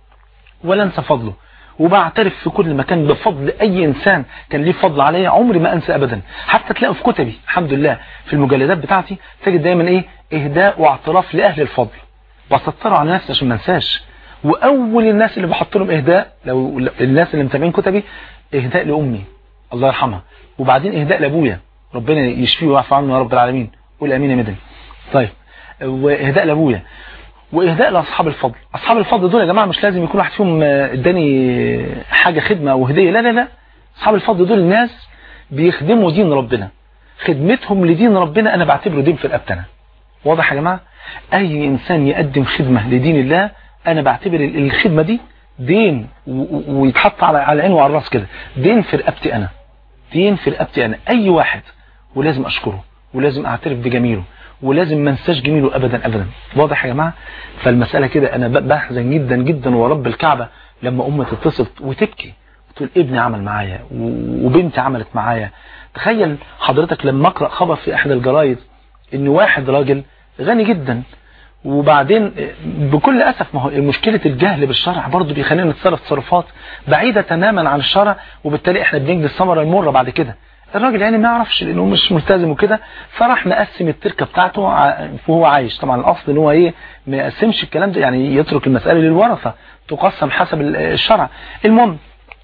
A: ولا انسى فضله وبعترف في كل مكان بفضل اي انسان كان ليه فضل عليا عمري ما انسى ابدا حتى تلاقوا في كتبي الحمد لله في المجلدات بتاعتي تجد دايما ايه اهداء واعتراف لاهل الفضل بسطره على نفسي عشان ما انساش واول الناس اللي بحط لهم اهداء لو الناس اللي متابعين كتبي اهداء لامي الله يرحمها وبعدين اهداء لابويا ربنا يشفيه ويعفو عنه يا رب العالمين قول امين يا مدن طيب واهداء لابويا واهداء لاصحاب الفضل اصحاب الفضل دول يا جماعه مش لازم يكون واحد فيهم اداني حاجه خدمه او هديه لا لا لا اصحاب الفضل دول الناس بيخدموا دين ربنا خدمتهم لدين ربنا انا بعتبره دين في رقبتنا واضح يا جماعه اي انسان يقدم خدمه لدين الله انا بعتبر الخدمه دي دين ويتحط على على عينه وعلى الراس كده دين في رقبتي انا دين في رقبتي انا اي واحد ولازم اشكره ولازم اعترف بجميله ولازم ما انساش جميله ابدا ابدا واضح يا جماعه فالمساله كده انا بحزن جدا جدا ورب الكعبه لما امي تتصل وتبكي تقول ابني عمل معايا وبنتي عملت معايا تخيل حضرتك لما اقرا خبر في احدى الجرايد ان واحد راجل غني جدا وبعدين بكل أسف ما هو مشكلة الجهل بالشرع برضه بيخلينا نتصرف تصرفات بعيدة تماما عن الشرع وبالتالي احنا بنجد الثمرة المرة بعد كده الراجل يعني ما يعرفش لانه مش ملتزم وكده فراح مقسم التركه بتاعته وهو عايش طبعا الاصل ان هو ايه ما يقسمش الكلام ده يعني يترك المساله للورثه تقسم حسب الشرع المهم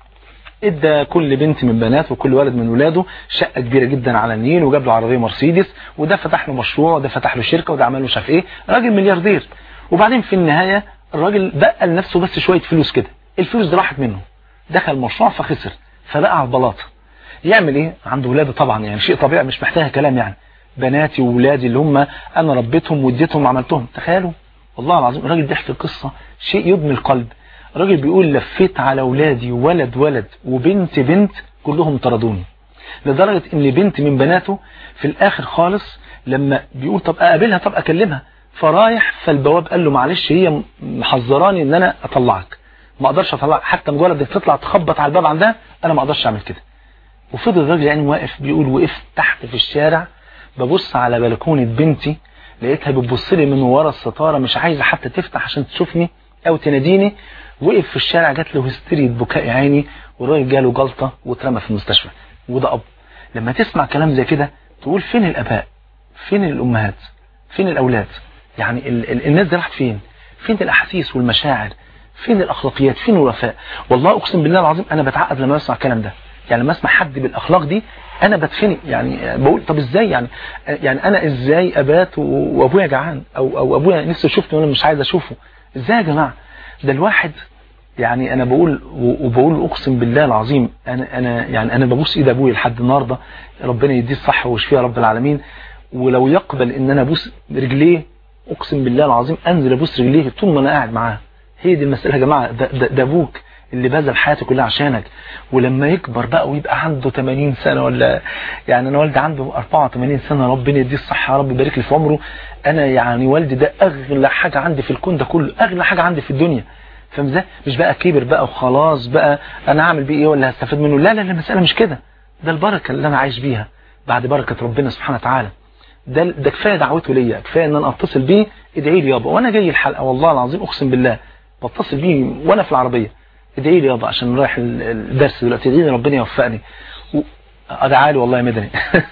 A: ادى كل بنت من بنات وكل ولد من ولاده شقه كبيره جدا على النيل وجاب له عربيه مرسيدس وده فتح له مشروع وده فتح له شركه وده عمل له مش عارف ايه راجل ملياردير وبعدين في النهايه الراجل بقى لنفسه بس شويه فلوس كده الفلوس دي راحت منه
C: دخل مشروع فخسر فبقى على البلاطه يعمل ايه عنده ولاده طبعا يعني شيء طبيعي مش محتاج كلام يعني بناتي وولادي اللي هم انا ربيتهم واديتهم وعملتهم تخيلوا والله العظيم الراجل بيحكي القصه شيء يدمي القلب الراجل بيقول لفيت على اولادي ولد ولد وبنت بنت كلهم طردوني لدرجة ان بنت من بناته في الاخر خالص لما بيقول طب اقابلها طب اكلمها فرايح فالبواب قال له معلش هي محذراني ان انا اطلعك ما اقدرش اطلعك حتى مجرد انك تطلع تخبط على الباب عندها انا ما اقدرش اعمل كده وفضل الراجل يعني واقف بيقول وقفت تحت في الشارع ببص على بلكونة بنتي لقيتها بتبص لي من ورا الستارة مش عايزة حتى تفتح عشان تشوفني او تناديني وقف في الشارع جات له هستيرية بكاء عيني والراجل جاله جلطة واترمى في المستشفى وده اب لما تسمع كلام زي كده تقول فين الاباء فين الامهات فين الاولاد يعني ال ال الناس دي راحت فين فين الاحاسيس والمشاعر فين الاخلاقيات فين الوفاء والله اقسم بالله العظيم انا بتعقد لما اسمع الكلام ده يعني لما اسمع حد بالاخلاق دي انا بتخنق يعني بقول طب ازاي يعني يعني انا ازاي ابات وابويا جعان او او ابويا نفسه يشوفني وانا مش عايز اشوفه ازاي يا جماعه ده الواحد يعني انا بقول وبقول اقسم بالله العظيم انا انا يعني انا ببوس ايد ابويا لحد النهارده ربنا يديه الصحه ويشفيه يا رب العالمين ولو يقبل ان انا ابوس رجليه اقسم بالله العظيم انزل ابوس رجليه طول ما انا قاعد معاه هي دي المساله يا جماعه ده, ده, ده ابوك اللي بذل حياته كلها عشانك ولما يكبر بقى ويبقى عنده 80 سنه ولا يعني انا والدي عنده 84 سنه ربنا يديه الصحه يا رب يبارك لي في عمره انا يعني والدي ده اغلى حاجه عندي في الكون ده كله اغلى حاجه عندي في الدنيا فاهم ازاي مش بقى كبر بقى وخلاص بقى انا هعمل بيه ايه ولا هستفاد منه لا لا لا المساله مش كده ده البركه اللي انا عايش بيها بعد بركه ربنا سبحانه وتعالى ده ده كفايه دعوته ليا كفايه ان انا اتصل بيه ادعي لي يابا وانا جاي الحلقه والله العظيم اقسم بالله بتصل بيه وانا في العربيه ادعي لي يابا عشان رايح الدرس دلوقتي ادعي لي ربنا يوفقني ادعي لي والله يا مدني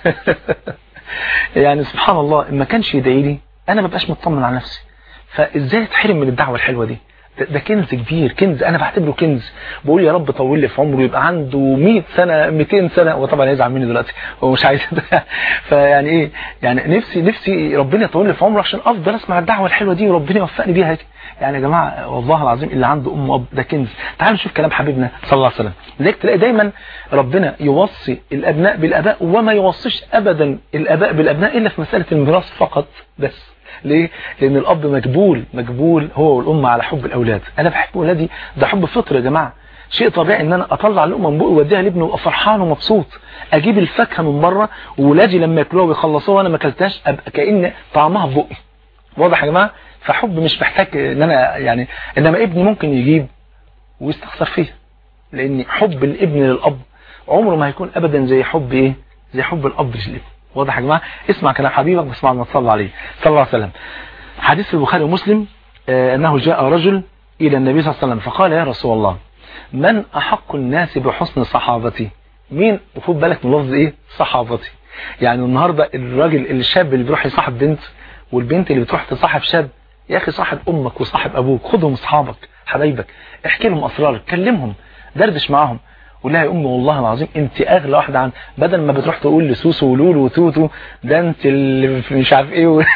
C: يعني سبحان الله ما كانش يدعي لي انا ما بقاش مطمن على نفسي فازاي اتحرم من الدعوه الحلوه دي ده, ده كنز كبير كنز انا بعتبره كنز بقول يا رب طول لي في عمره يبقى عنده 100 سنه 200 سنه هو طبعا هيزعل مني دلوقتي هو مش عايز فيعني ايه يعني نفسي نفسي ربنا يطول لي في عمره عشان افضل اسمع الدعوه الحلوه دي وربنا يوفقني بيها يعني يا جماعه والله العظيم اللي عنده ام واب ده كنز تعالوا نشوف كلام حبيبنا صلى الله عليه وسلم لذلك تلاقي دايما ربنا يوصي الابناء بالاباء وما يوصيش ابدا الاباء بالابناء الا في مساله الميراث فقط بس ليه؟ لأن الأب مجبول مجبول هو والأم على حب الأولاد أنا بحب أولادي ده حب فطري يا جماعة شيء طبيعي ان انا اطلع لقمه من بقي واديها لابني وابقى فرحان ومبسوط اجيب الفاكهه من بره وولادي لما ياكلوها ويخلصوها وانا ما اكلتهاش ابقى كان طعمها في بقي واضح يا جماعه فحب مش محتاج ان انا يعني انما ابني ممكن يجيب ويستخسر فيها لان حب الابن للاب عمره ما هيكون ابدا زي حب ايه زي حب الاب للابن واضح يا جماعه اسمع كلام حبيبك بس بعد ما تصلي عليه صلى الله عليه وسلم حديث في البخاري ومسلم آه انه جاء رجل الى النبي صلى الله عليه وسلم فقال يا رسول الله من احق الناس بحسن صحابتي مين وخد بالك من لفظ ايه صحابتي يعني النهارده الراجل الشاب اللي بيروح يصاحب بنت والبنت اللي بتروح تصاحب شاب يا اخي صاحب امك وصاحب ابوك خدهم اصحابك حبايبك احكي لهم اسرارك كلمهم دردش معاهم قول لها يا امي والله العظيم انت اغلى واحده عن بدل ما بتروح تقول لسوسو ولولو وتوتو ده انت اللي مش عارف ايه و...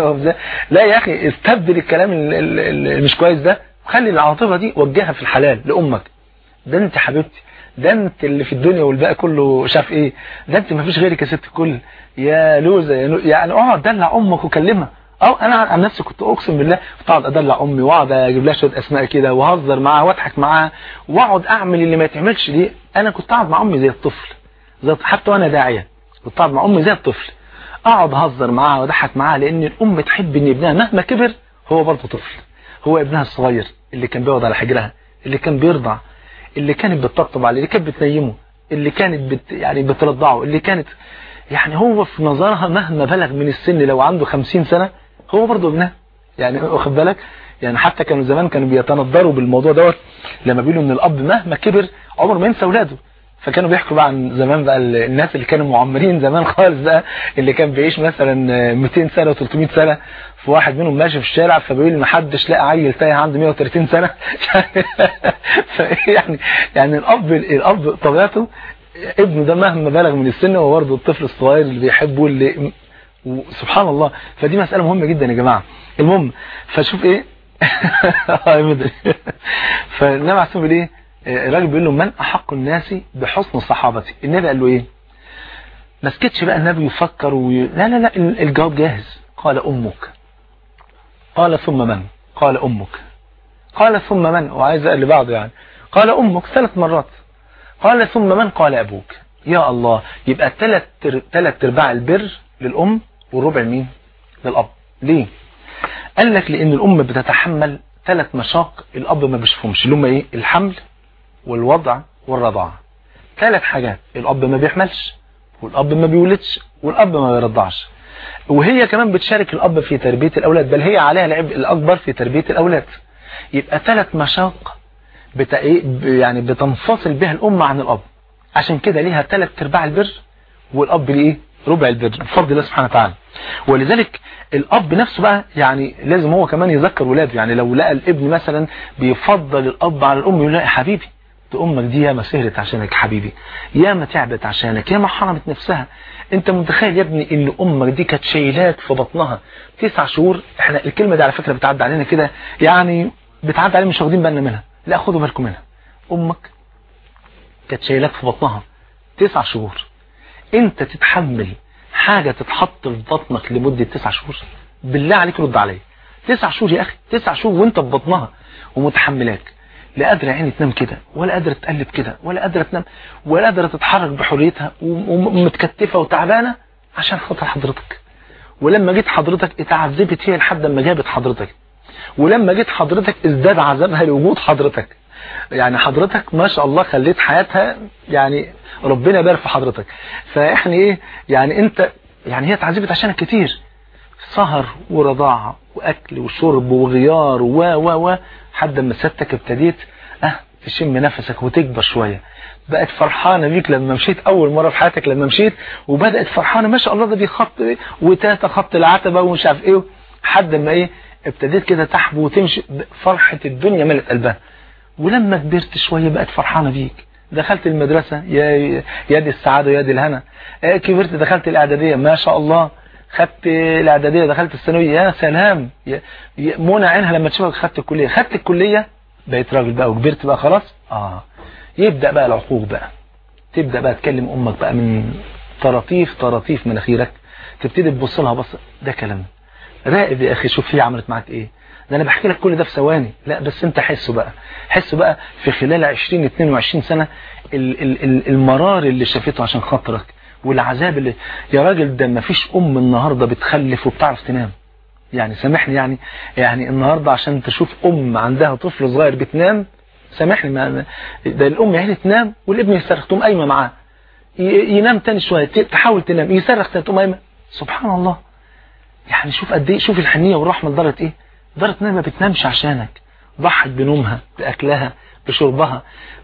C: لا يا اخي استبدل الكلام اللي مش كويس ده خلي العاطفه دي وجهها في الحلال لامك ده انت حبيبتي ده انت اللي في الدنيا والباقي كله شاف ايه ده انت ما فيش غيرك يا ست الكل يا لوزه يا يعني اقعد دلع امك وكلمها او انا عن نفسي كنت اقسم بالله كنت اقعد ادلع امي واقعد اجيب لها شويه اسماء كده واهزر معاها واضحك معاها واقعد اعمل اللي ما يتعملش دي انا كنت اقعد مع امي زي الطفل زي حتى وانا داعيه كنت اقعد مع امي زي الطفل اقعد اهزر معاها واضحك معاها لان الام تحب ان ابنها مهما كبر هو برضه طفل هو ابنها الصغير اللي كان بيقعد على حجرها اللي كان بيرضع اللي كانت بتطبطب عليه اللي كانت بتنيمه اللي كانت بت يعني بترضعه اللي كانت يعني هو في نظرها مهما بلغ من السن لو عنده 50 سنة هو برضه ابنها يعني واخد بالك يعني حتى كانوا زمان كانوا بيتندروا بالموضوع دوت لما بيقولوا ان الاب مهما كبر عمره ما ينسى اولاده فكانوا بيحكوا بقى عن زمان بقى الناس اللي كانوا معمرين زمان خالص بقى اللي كان بيعيش مثلا 200 سنة و300 سنة في واحد منهم ماشي في الشارع فبيقول ما حدش لاقى عيل تايه عنده 130 سنة يعني يعني الاب الاب طبيعته ابنه ده مهما بلغ من السن هو برضه الطفل الصغير اللي بيحبه اللي سبحان الله فدي مسألة مهمة جدا يا جماعة المهم فشوف ايه فالنبي عليه الصلاه ايه الراجل بيقول له من احق الناس بحسن صحابتي النبي قال له ايه ما سكتش بقى النبي يفكر وي... لا لا لا الجواب جاهز قال امك قال ثم من قال امك قال ثم من وعايز اللي بعده يعني قال امك ثلاث مرات قال ثم من قال ابوك يا الله يبقى ثلاث ثلاث ارباع البر للام والربع لمين للاب ليه قال لك لان الام بتتحمل ثلاث مشاق الاب ما بيشوفهمش اللي هم ايه الحمل والوضع والرضاعه ثلاث حاجات الاب ما بيحملش والاب ما بيولدش والاب ما بيرضعش وهي كمان بتشارك الاب في تربيه الاولاد بل هي عليها العبء الاكبر في تربيه الاولاد يبقى ثلاث مشاق بتا يعني بتنفصل بها الام عن الاب عشان كده ليها ثلاث ارباع البر والاب ليه ربع البر بفضل الله سبحانه وتعالى ولذلك الاب نفسه بقى يعني لازم هو كمان يذكر ولاده يعني لو لقى الابن مثلا بيفضل الاب على الام يقول له يا حبيبي ده امك دي ياما سهرت عشانك حبيبي ياما تعبت عشانك ياما حرمت نفسها انت متخيل يا ابني ان امك دي كانت شايلاك في بطنها تسع شهور احنا الكلمه دي على فكره بتعدي علينا كده يعني بتعدي علينا مش واخدين بالنا منها لا خدوا بالكم منها امك كانت شايلاك في بطنها تسع شهور انت تتحمل حاجة تتحط في بطنك لمدة تسع شهور بالله عليك رد عليا تسع شهور يا اخي تسع شهور وانت في بطنها ومتحملاك لا قادرة عيني تنام كده ولا قادرة تقلب كده ولا قادرة تنام ولا قادرة تتحرك بحريتها ومتكتفة وتعبانة عشان خاطر حضرتك ولما جيت حضرتك اتعذبت هي لحد ما جابت حضرتك ولما جيت حضرتك ازداد عذابها لوجود حضرتك يعني حضرتك ما شاء الله خليت حياتها يعني ربنا يبارك في حضرتك فاحنا ايه يعني انت يعني هي اتعذبت عشانك كتير سهر ورضاعة واكل وشرب وغيار و و و لحد ما سيادتك ابتديت اه تشم نفسك وتكبر شوية بقت فرحانة بيك لما مشيت اول مرة في حياتك لما مشيت وبدأت فرحانة ما شاء الله ده بيخط وتاتا خط العتبة ومش عارف ايه لحد ما ايه ابتديت كده تحبو وتمشي فرحة الدنيا ملت قلبها ولما كبرت شوية بقت فرحانة بيك دخلت المدرسة يا يا دي السعادة يا دي الهنا كبرت دخلت الإعدادية ما شاء الله خدت الإعدادية دخلت الثانوية يا سلام منى عينها لما تشوفك خدت الكلية خدت الكلية بقيت راجل بقى وكبرت بقى خلاص اه يبدأ بقى العقوق بقى تبدأ بقى تكلم أمك بقى من طراطيف طراطيف مناخيرك تبتدي تبص لها بص ده كلام راقب يا أخي شوف هي عملت معاك إيه ده انا بحكي لك كل ده في ثواني لا بس انت حسه بقى حسه بقى في خلال 20 22 سنة ال ال ال المرار اللي شافته عشان خاطرك والعذاب اللي يا راجل ده ما فيش ام النهاردة بتخلف وبتعرف تنام يعني سامحني يعني يعني النهاردة عشان تشوف ام عندها طفل صغير بتنام سامحني ما ده الام يعني تنام والابن يصرخ تقوم قايمه معاه ينام تاني شويه تحاول تنام يصرخ تاني تقوم قايمه سبحان الله يعني شوف قد ايه شوف الحنيه والرحمه لدرجه ايه لدرجه انها ما بتنامش عشانك ضحت بنومها باكلها بشربها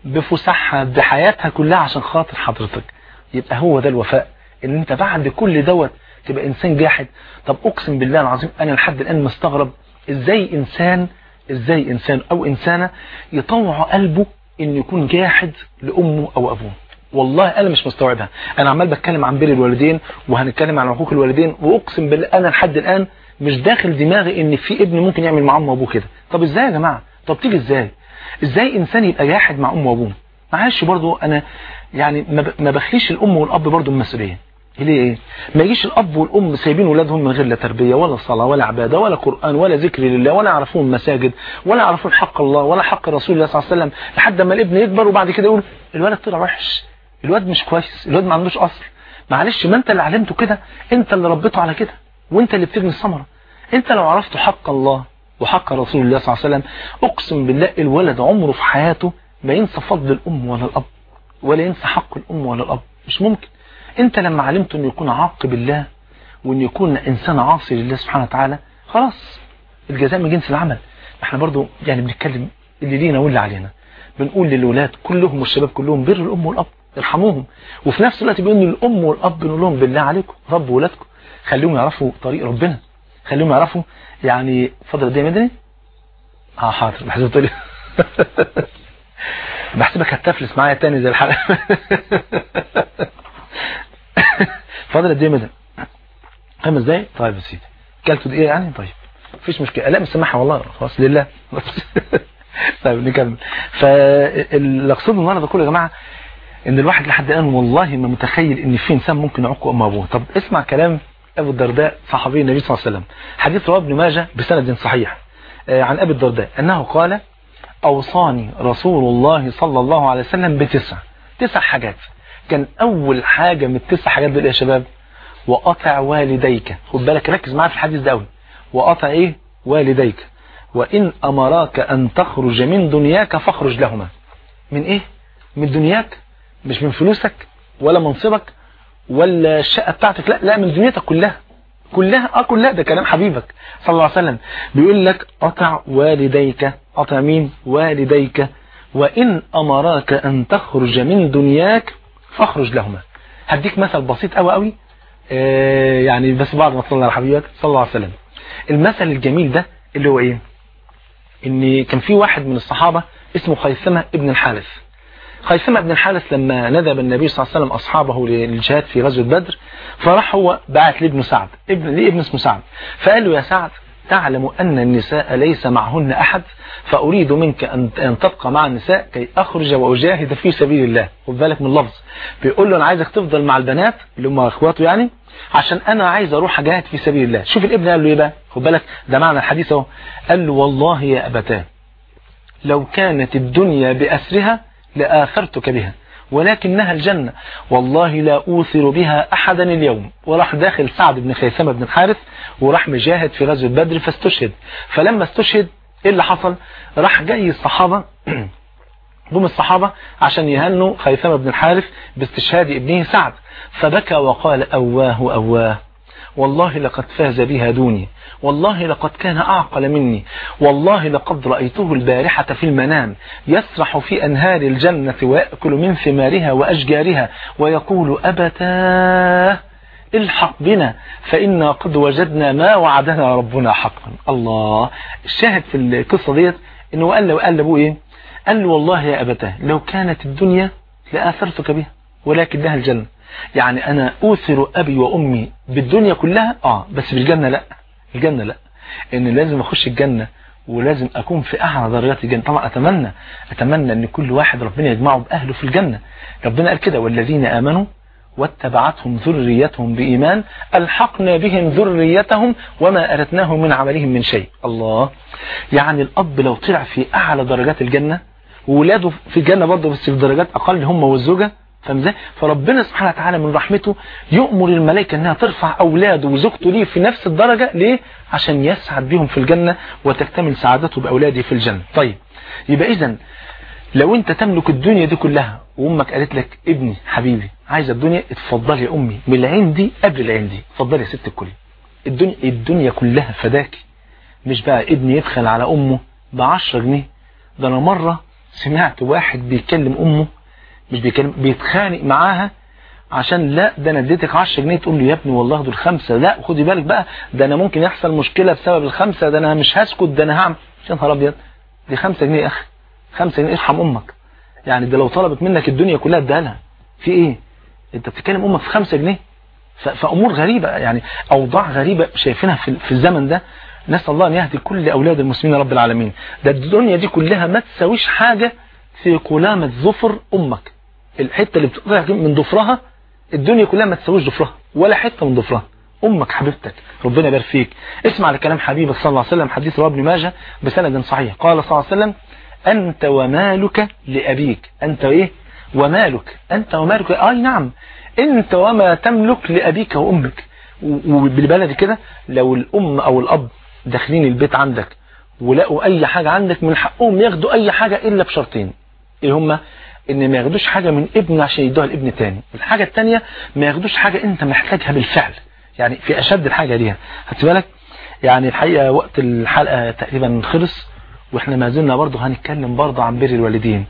C: بفسحها بحياتها كلها عشان خاطر حضرتك يبقى هو ده الوفاء ان انت بعد كل دوت تبقى انسان جاحد طب اقسم بالله العظيم انا لحد الان مستغرب ازاي انسان ازاي انسان او انسانة يطوع قلبه ان يكون جاحد لامه او ابوه والله انا مش مستوعبها انا عمال بتكلم عن بر الوالدين وهنتكلم عن حقوق الوالدين واقسم بالله انا لحد الان مش داخل دماغي ان في ابن ممكن يعمل مع امه وابوه كده طب ازاي يا جماعه طب تيجي ازاي ازاي انسان يبقى جاحد مع امه وابوه معلش برضو انا يعني ما بخليش الام والاب برضو المسؤوليه ليه ايه ما يجيش الاب والام سايبين ولادهم من غير لا تربيه ولا صلاه ولا عباده ولا قران ولا ذكر لله ولا يعرفون مساجد ولا يعرفون حق الله ولا حق رسول الله صلى الله عليه وسلم لحد ما الابن يكبر وبعد كده يقول الولد طلع وحش الواد مش كويس الواد ما عندوش اصل معلش ما انت اللي علمته كده انت اللي ربيته على كده وانت اللي بتبني الثمره انت لو عرفت حق الله وحق رسول الله صلى الله عليه وسلم اقسم بالله الولد عمره في حياته ما ينسى فضل الام ولا الاب ولا ينسى حق الام ولا الاب مش ممكن انت لما علمت انه يكون عاق بالله وان يكون انسان عاصي لله سبحانه وتعالى خلاص الجزاء من جنس العمل احنا برضو يعني بنتكلم اللي لينا واللي علينا بنقول للولاد كلهم والشباب كلهم بروا الام والاب ارحموهم وفي نفس الوقت بيقولوا الام والاب بنقول لهم بالله عليكم ربوا ولادكم خليهم يعرفوا طريق ربنا خليهم يعرفوا يعني فضل دي مدني اه حاضر بحسب طريق بحسبك هتفلس معايا تاني زي الحلقه فاضل قد ايه مدى خمس دقايق طيب يا سيدي كلته دقيقه يعني طيب مفيش مشكله لا مسامحها والله خلاص لله طيب نكمل فاللي اقصده النهارده كله يا جماعه ان الواحد لحد الان والله ما متخيل ان في انسان ممكن يعق ام ابوه طب اسمع كلام ابو الدرداء صحابي النبي صلى الله عليه وسلم حديث رواه ابن ماجه بسند صحيح عن ابي الدرداء انه قال اوصاني رسول الله صلى الله عليه وسلم بتسع تسع حاجات كان اول حاجه من التسع حاجات دول يا شباب واطع والديك خد بالك ركز معايا في الحديث ده قوي واطع ايه والديك وان امراك ان تخرج من دنياك فاخرج لهما من ايه من دنياك مش من فلوسك ولا منصبك ولا الشقة بتاعتك لا لا من دنيتك كلها كلها اه كلها ده كلام حبيبك صلى الله عليه وسلم بيقول لك اطع والديك اطع مين والديك وان امراك ان تخرج من دنياك فاخرج لهما هديك مثل بسيط قوي قوي آه يعني بس بعد ما تصلي على حبيبك صلى الله عليه وسلم المثل الجميل ده اللي هو ايه ان كان في واحد من الصحابة اسمه خيثمة ابن الحارث خيثمة بن الحارث لما ندب النبي صلى الله عليه وسلم أصحابه للجهاد في غزوة بدر فراح هو بعت لابنه سعد ابن ليه ابن اسمه سعد فقال له يا سعد تعلم أن النساء ليس معهن أحد فأريد منك أن تبقى مع النساء كي أخرج وأجاهد في سبيل الله خد بالك من اللفظ بيقول له أنا عايزك تفضل مع البنات اللي هم أخواته يعني عشان أنا عايز أروح أجاهد في سبيل الله شوف الابن قال له إيه بقى خد بالك ده معنى الحديث اهو قال له والله يا أبتاه لو كانت الدنيا بأسرها لآثرتك بها ولكنها الجنة والله لا أوثر بها أحدا اليوم وراح داخل سعد بن خيثمة بن الحارث وراح مجاهد في غزوة بدر فاستشهد فلما استشهد إيه اللي حصل راح جاي الصحابة جم الصحابة عشان يهنوا خيثمة بن الحارث باستشهاد ابنه سعد فبكى وقال أواه أواه والله لقد فاز بها دوني والله لقد كان أعقل مني والله لقد رأيته البارحة في المنام يسرح في أنهار الجنة ويأكل من ثمارها وأشجارها ويقول أبتاه الحق بنا فإنا قد وجدنا ما وعدنا ربنا حقا الله الشاهد في القصة ديت إنه قال له قال لأبوه إيه قال له والله يا أبتاه لو كانت الدنيا لآثرتك بها ولكنها الجنة يعني أنا أوثر أبي وأمي بالدنيا كلها آه بس بالجنة لا الجنة لا إن لازم أخش الجنة ولازم أكون في أعلى درجات الجنة طبعا أتمنى أتمنى أن كل واحد ربنا يجمعه بأهله في الجنة ربنا قال كده والذين آمنوا واتبعتهم ذريتهم بإيمان ألحقنا بهم ذريتهم وما أردناهم من عملهم من شيء الله يعني الأب لو طلع في أعلى درجات الجنة وولاده في الجنة برضه بس في درجات أقل هم والزوجة فاهم ازاي فربنا سبحانه وتعالى من رحمته يؤمر الملائكه انها ترفع اولاده وزوجته ليه في نفس الدرجه ليه عشان يسعد بهم في الجنه وتكتمل سعادته باولاده في الجنه طيب يبقى اذا لو انت تملك الدنيا دي كلها وامك قالت لك ابني حبيبي عايز الدنيا اتفضلي يا امي من العين دي قبل العين دي اتفضلي يا ست الكل الدنيا الدنيا كلها فداكي مش بقى ابني يبخل على امه ب 10 جنيه ده انا مره سمعت واحد بيكلم امه مش بيكلم بيتخانق معاها عشان لا ده انا اديتك 10 جنيه تقول له يا ابني والله دول خمسه لا خدي بالك بقى ده انا ممكن يحصل مشكله بسبب الخمسه ده انا مش هسكت ده انا هعمل يا نهار ابيض دي 5 جنيه يا اخي 5 جنيه ارحم امك يعني ده لو طلبت منك الدنيا كلها اديها لها في ايه انت بتتكلم امك في 5 جنيه فامور غريبه يعني اوضاع غريبه شايفينها في, في الزمن ده نسال الله ان يهدي كل اولاد المسلمين رب العالمين ده الدنيا دي كلها ما تساويش حاجه في قلامه ظفر امك الحته اللي بتقطع من ضفرها الدنيا كلها ما تساويش ضفرها ولا حته من ضفرها امك حبيبتك ربنا يبارك فيك اسمع لكلام حبيبك صلى الله عليه وسلم حديث رواه ابن ماجه بسند صحيح قال صلى الله عليه وسلم انت ومالك لابيك انت ايه ومالك انت ومالك اي نعم انت وما تملك لابيك وامك وبالبلد كده لو الام او الاب داخلين البيت عندك ولقوا اي حاجه عندك من حقهم ياخدوا اي حاجه الا بشرطين ايه هما ان ما ياخدوش حاجة من ابن عشان يدوها لابن تاني الحاجة التانية ما ياخدوش حاجة انت محتاجها بالفعل يعني في اشد الحاجة ليها هات بالك يعني الحقيقة وقت الحلقة تقريبا خلص واحنا ما زلنا برضه هنتكلم برضه عن بر الوالدين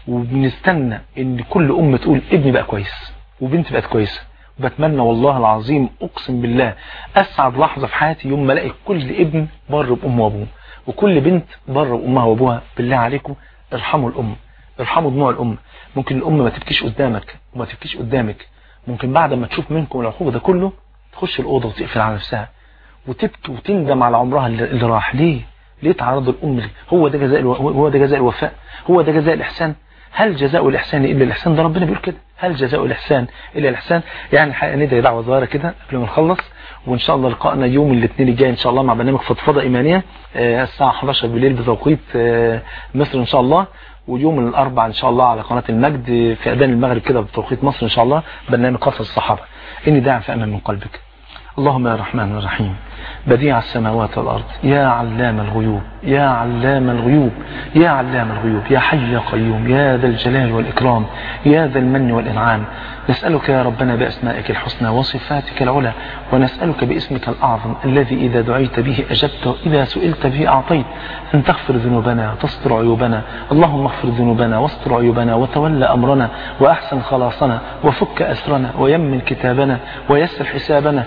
C: وبنستنى ان كل ام تقول ابني بقى كويس وبنتي بقت كويسة وبتمنى والله العظيم اقسم بالله اسعد لحظة في حياتي يوم ما الاقي كل ابن بر بامه وابوه وكل بنت بر بامها وابوها بالله عليكم ارحموا الام ارحموا دموع الام ممكن الام ما تبكيش قدامك وما تبكيش قدامك ممكن بعد ما تشوف منكم العقوق ده كله تخش الاوضه وتقفل على نفسها وتبكي وتندم على عمرها اللي راح ليه ليه تعرضوا الام ليه هو ده جزاء الو... هو ده جزاء الوفاء هو ده جزاء الاحسان هل جزاء الإحسان إلا الإحسان ده ربنا بيقول كده هل جزاء الإحسان إلا الإحسان يعني حقيقة ندعي دعوة صغيرة كده قبل ما نخلص وإن شاء الله لقائنا يوم الاثنين الجاي إن شاء الله مع برنامج فضفضة إيمانية آه الساعة 11 بالليل بتوقيت آه مصر إن شاء الله ويوم الأربع إن شاء الله على قناة المجد في أذان المغرب كده بتوقيت مصر إن شاء الله برنامج قصص الصحابة إني داعي في أمل من قلبك اللهم يا رحمن الرحيم بديع السماوات والأرض يا علام الغيوب يا علام الغيوب يا علام الغيوب يا حي يا قيوم يا ذا الجلال والإكرام يا ذا المن والإنعام نسألك يا ربنا بأسمائك الحسنى وصفاتك العلى ونسألك باسمك الأعظم الذي إذا دعيت به أجبت وإذا سئلت به أعطيت أن تغفر ذنوبنا وتستر عيوبنا اللهم اغفر ذنوبنا واستر عيوبنا وتولى أمرنا وأحسن خلاصنا وفك أسرنا ويمن كتابنا ويسر حسابنا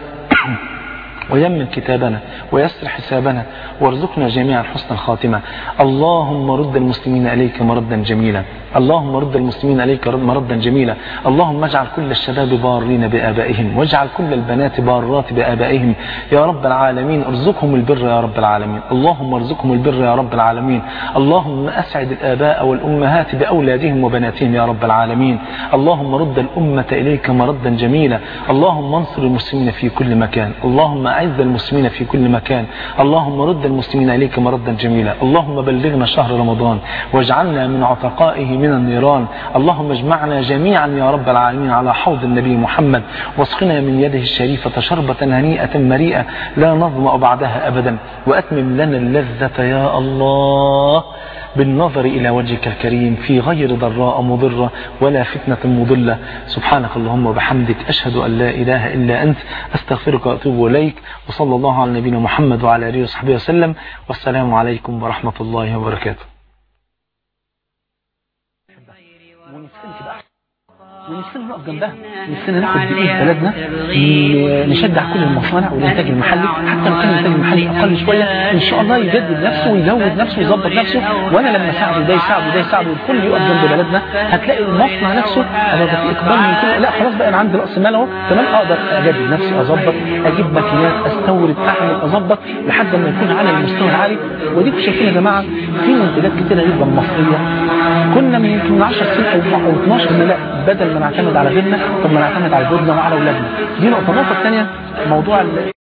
C: ويمن كتابنا ويسر حسابنا وارزقنا جميعا حسن الخاتمة اللهم رد المسلمين إليك مردا جميلا اللهم رد المسلمين إليك مردا جميلا اللهم اجعل كل الشباب بارين بآبائهم واجعل كل البنات بارات بآبائهم يا رب العالمين ارزقهم البر يا رب العالمين اللهم ارزقهم البر يا رب العالمين اللهم أسعد الآباء والأمهات بأولادهم وبناتهم يا رب العالمين اللهم رد الأمة إليك مردا جميلا اللهم انصر المسلمين في كل مكان اللهم أعز المسلمين في كل مكان اللهم رد المسلمين إليك مردا جميلا اللهم بلغنا شهر رمضان واجعلنا من عتقائه من النيران اللهم اجمعنا جميعا يا رب العالمين على حوض النبي محمد واسقنا من يده الشريفة شربة هنيئة مريئة لا نظمأ بعدها أبدا وأتمم لنا اللذة يا الله بالنظر إلى وجهك الكريم في غير ضراء مضرة ولا فتنة مضلة سبحانك اللهم وبحمدك أشهد أن لا إله إلا أنت أستغفرك وأتوب إليك وصلى الله على نبينا محمد وعلى آله وصحبه وسلم والسلام عليكم ورحمة الله وبركاته ونفسنا نقف جنبها نفسنا ناخد بإيد بلدنا نشجع كل المصانع والإنتاج المحلي حتى لو كان الإنتاج المحلي أقل شوية إن شاء الله يجدد نفسه ويزود نفسه ويظبط نفسه وأنا لما أساعده ده يساعده ده يساعده والكل يقف جنب بلدنا هتلاقي المصنع نفسه أنا في إقبال من كل لا خلاص بقى أنا عندي رأس مال أهو تمام أقدر أجدد نفسي أظبط أجيب ماكينات أستورد أعمل أظبط لحد ما يكون على المستوى العالي وديكم شايفين يا جماعة في منتجات كتيرة جدا مصرية كنا من يمكن 10 سنين أو 12 سنة لا بدل ما نعتمد على غيرنا طب ما نعتمد على جهودنا وعلى اولادنا دي نقطه النقطه الثانيه موضوع